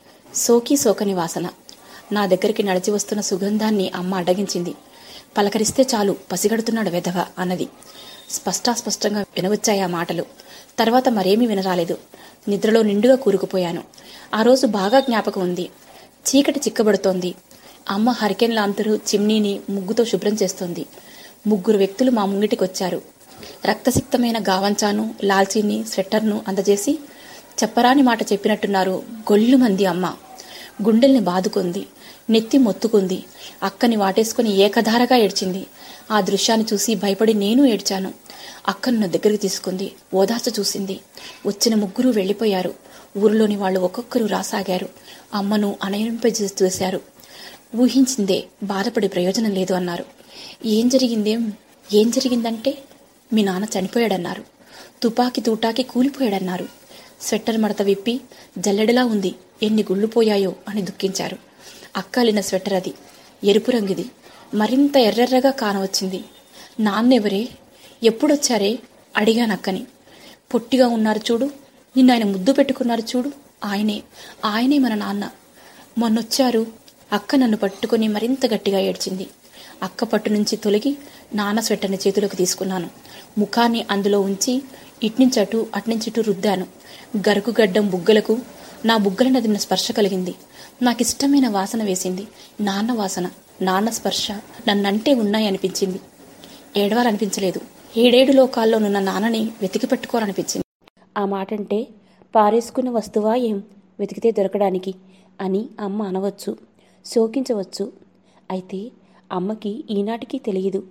సోకి సోకని వాసన నా దగ్గరికి నడిచి వస్తున్న సుగంధాన్ని అమ్మ అడ్డగించింది పలకరిస్తే చాలు పసిగడుతున్నాడు వెధవ అన్నది స్పష్టాస్పష్టంగా వినవచ్చాయి ఆ మాటలు తర్వాత మరేమీ వినరాలేదు నిద్రలో నిండుగా కూరుకుపోయాను ఆ రోజు బాగా జ్ఞాపకం ఉంది చీకటి చిక్కబడుతోంది అమ్మ హరికెన్ లాంతరు చిమ్నీని ముగ్గుతో శుభ్రం చేస్తోంది ముగ్గురు వ్యక్తులు మా ముంగిటికొచ్చారు రక్తసిక్తమైన గావంచాను లాల్చీని స్వెట్టర్ను అందజేసి చెప్పరాని మాట చెప్పినట్టున్నారు గొల్లు మంది అమ్మ గుండెల్ని బాదుకుంది నెత్తి మొత్తుకుంది అక్కని వాటేసుకుని ఏకధారగా ఏడ్చింది ఆ దృశ్యాన్ని చూసి భయపడి నేను ఏడ్చాను అక్కను నా దగ్గరికి తీసుకుంది ఓదార్చ చూసింది వచ్చిన ముగ్గురు వెళ్ళిపోయారు ఊరిలోని వాళ్ళు ఒక్కొక్కరు రాసాగారు అమ్మను అనయింపజేశారు ఊహించిందే బాధపడి ప్రయోజనం లేదు అన్నారు ఏం జరిగిందేం ఏం జరిగిందంటే మీ నాన్న చనిపోయాడన్నారు తుపాకి తూటాకి కూలిపోయాడన్నారు స్వెట్టర్ మడత విప్పి జల్లెడలా ఉంది ఎన్ని గుళ్ళు పోయాయో అని దుఃఖించారు అక్కాలిన స్వెట్టర్ అది ఎరుపు రంగుది మరింత ఎర్రెర్రగా కానవచ్చింది నాన్నెవరే ఎప్పుడొచ్చారే అడిగానక్కని పొట్టిగా ఉన్నారు చూడు నిన్న ఆయన ముద్దు పెట్టుకున్నారు చూడు ఆయనే ఆయనే మన నాన్న మొన్నొచ్చారు అక్క నన్ను పట్టుకుని మరింత గట్టిగా ఏడ్చింది అక్క పట్టు నుంచి తొలగి నాన్న స్వెట్టర్ని చేతిలోకి తీసుకున్నాను ముఖాన్ని అందులో ఉంచి ఇట్నుంచటు అట్నుంచిటు రుద్దాను గరుకుగడ్డం బుగ్గలకు నా బుగ్గల నదిన స్పర్శ కలిగింది నాకిష్టమైన వాసన వేసింది నాన్న వాసన నాన్న స్పర్శ నన్నంటే ఉన్నాయనిపించింది ఏడవాలనిపించలేదు ఏడేడు లోకాల్లోనున్న నాన్నని వెతికి పెట్టుకోవాలనిపించింది ఆ మాటంటే పారేసుకున్న వస్తువా ఏం వెతికితే దొరకడానికి అని అమ్మ అనవచ్చు శోకించవచ్చు అయితే అమ్మకి ఈనాటికి తెలియదు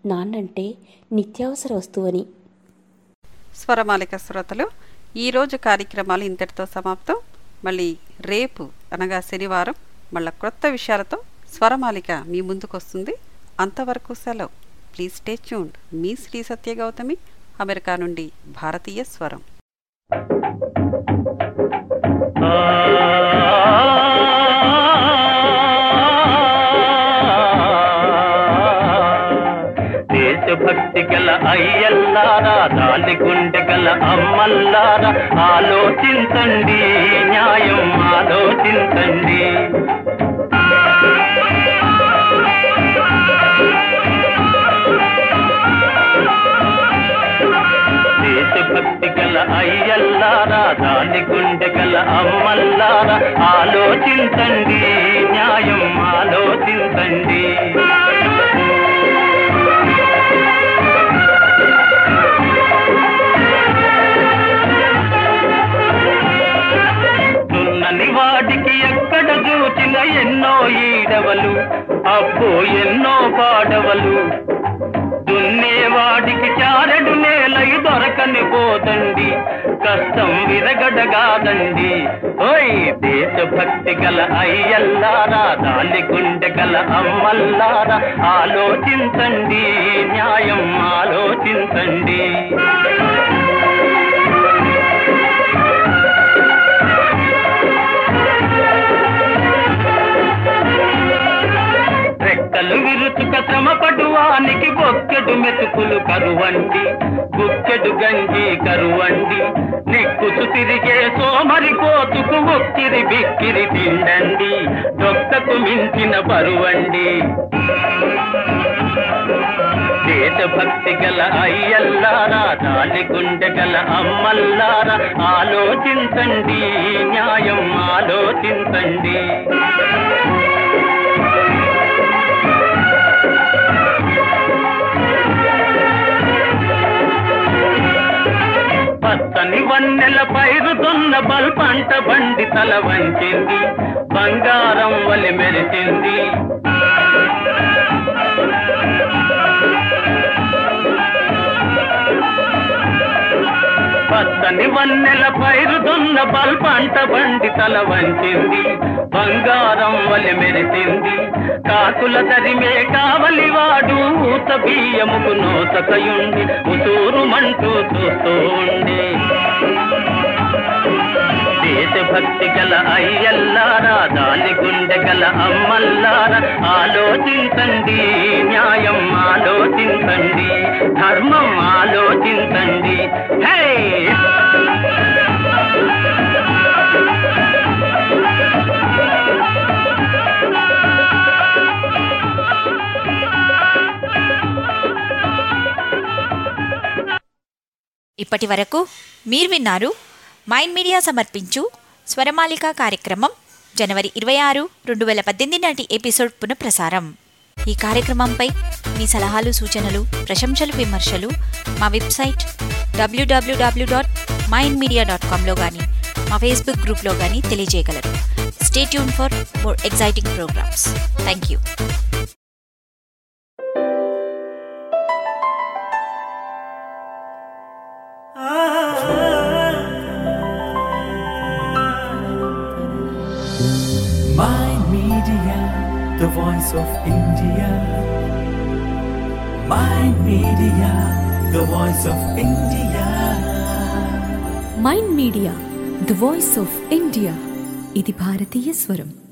నాన్నంటే నిత్యావసర వస్తువని స్వరమాలిక శ్రోతలు ఈరోజు కార్యక్రమాలు ఇంతటితో సమాప్తం మళ్ళీ రేపు అనగా శనివారం మళ్ళా క్రొత్త విషయాలతో స్వరమాలిక మీ ముందుకు వస్తుంది అంతవరకు సెలవు ప్లీజ్ స్టే ట్యూన్డ్ మీ శ్రీ సత్య గౌతమి అమెరికా నుండి భారతీయ స్వరం దేశభక్తి గల అయ్యల్లారా దాని గుండె గల అమ్మల్లారా ఆలోచించండి న్యాయం ఆలోచించండి దేశభక్తి గల అయ్యల్లారా దాని గుండె గల అమ్మల్లారా ఆలోచించండి న్యాయం ఆలోచించండి దున్నని వాడికి ఎక్కడ చూచిన ఎన్నో ఈడవలు అబ్బో ఎన్నో పాడవలు దున్నేవాడికి చారడు నేలై దొరకని పోతండి కష్టం విరగడగాదండి ఓయ్ దేశభక్తి గల అయ్యల్లారా దాని గుండె గల అమ్మల్లారా ఆలోచించండి న్యాయం ఆలోచించండి రెక్కలు విరుచుక శ్రమపడువానికి బొక్కెడు మెతుకులు కరువండి బుక్కెడు గంజి కరువండి నిక్కుసు తిరిగే సోమరి కోతుకు ఒక్కిరి బిక్కిరి తిండండి దొక్కకు మించిన బరువండి దేశభక్తి గల అయ్యల్లారా దాని గుండె గల అమ్మల్లారా ఆలోచించండి న్యాయం ఆలోచించండి పచ్చని వన్నెల పైరుతున్న బల్ పంట బండి తల వంచింది బంగారం వలి మెరిచింది పచ్చని వన్నెల పైరుతున్న బల్ పంట బండి తల వంచింది బంగారం వలి మెరిచింది కాకుల తరిమే కావలి వాడు ఊత బియ్యముకు నోతకయుండి ఉసూరు మంటూ చూస్తూ ఉండి దేశభక్తి గల అయ్యల్లారా దాని గుండె గల అమ్మల్లారా ఆలోచించండి న్యాయం ఆలోచించండి ధర్మం ఆలోచించండి హే ఇప్పటి వరకు మీరు విన్నారు మైండ్ మీడియా సమర్పించు స్వరమాలిక కార్యక్రమం జనవరి ఇరవై ఆరు రెండు వేల పద్దెనిమిది నాటి ఎపిసోడ్ పునఃప్రసారం ఈ కార్యక్రమంపై మీ సలహాలు సూచనలు ప్రశంసలు విమర్శలు మా website W W W dot mind media dot కామ్లో కానీ మా ఫేస్బుక్ గ్రూప్లో కానీ తెలియజేయగలరు stay tune for more exciting programs thank you Mind Media, the voice of India. Mind Media, the voice of India. Mind media the voice of India ఇది భారతీయ స్వరం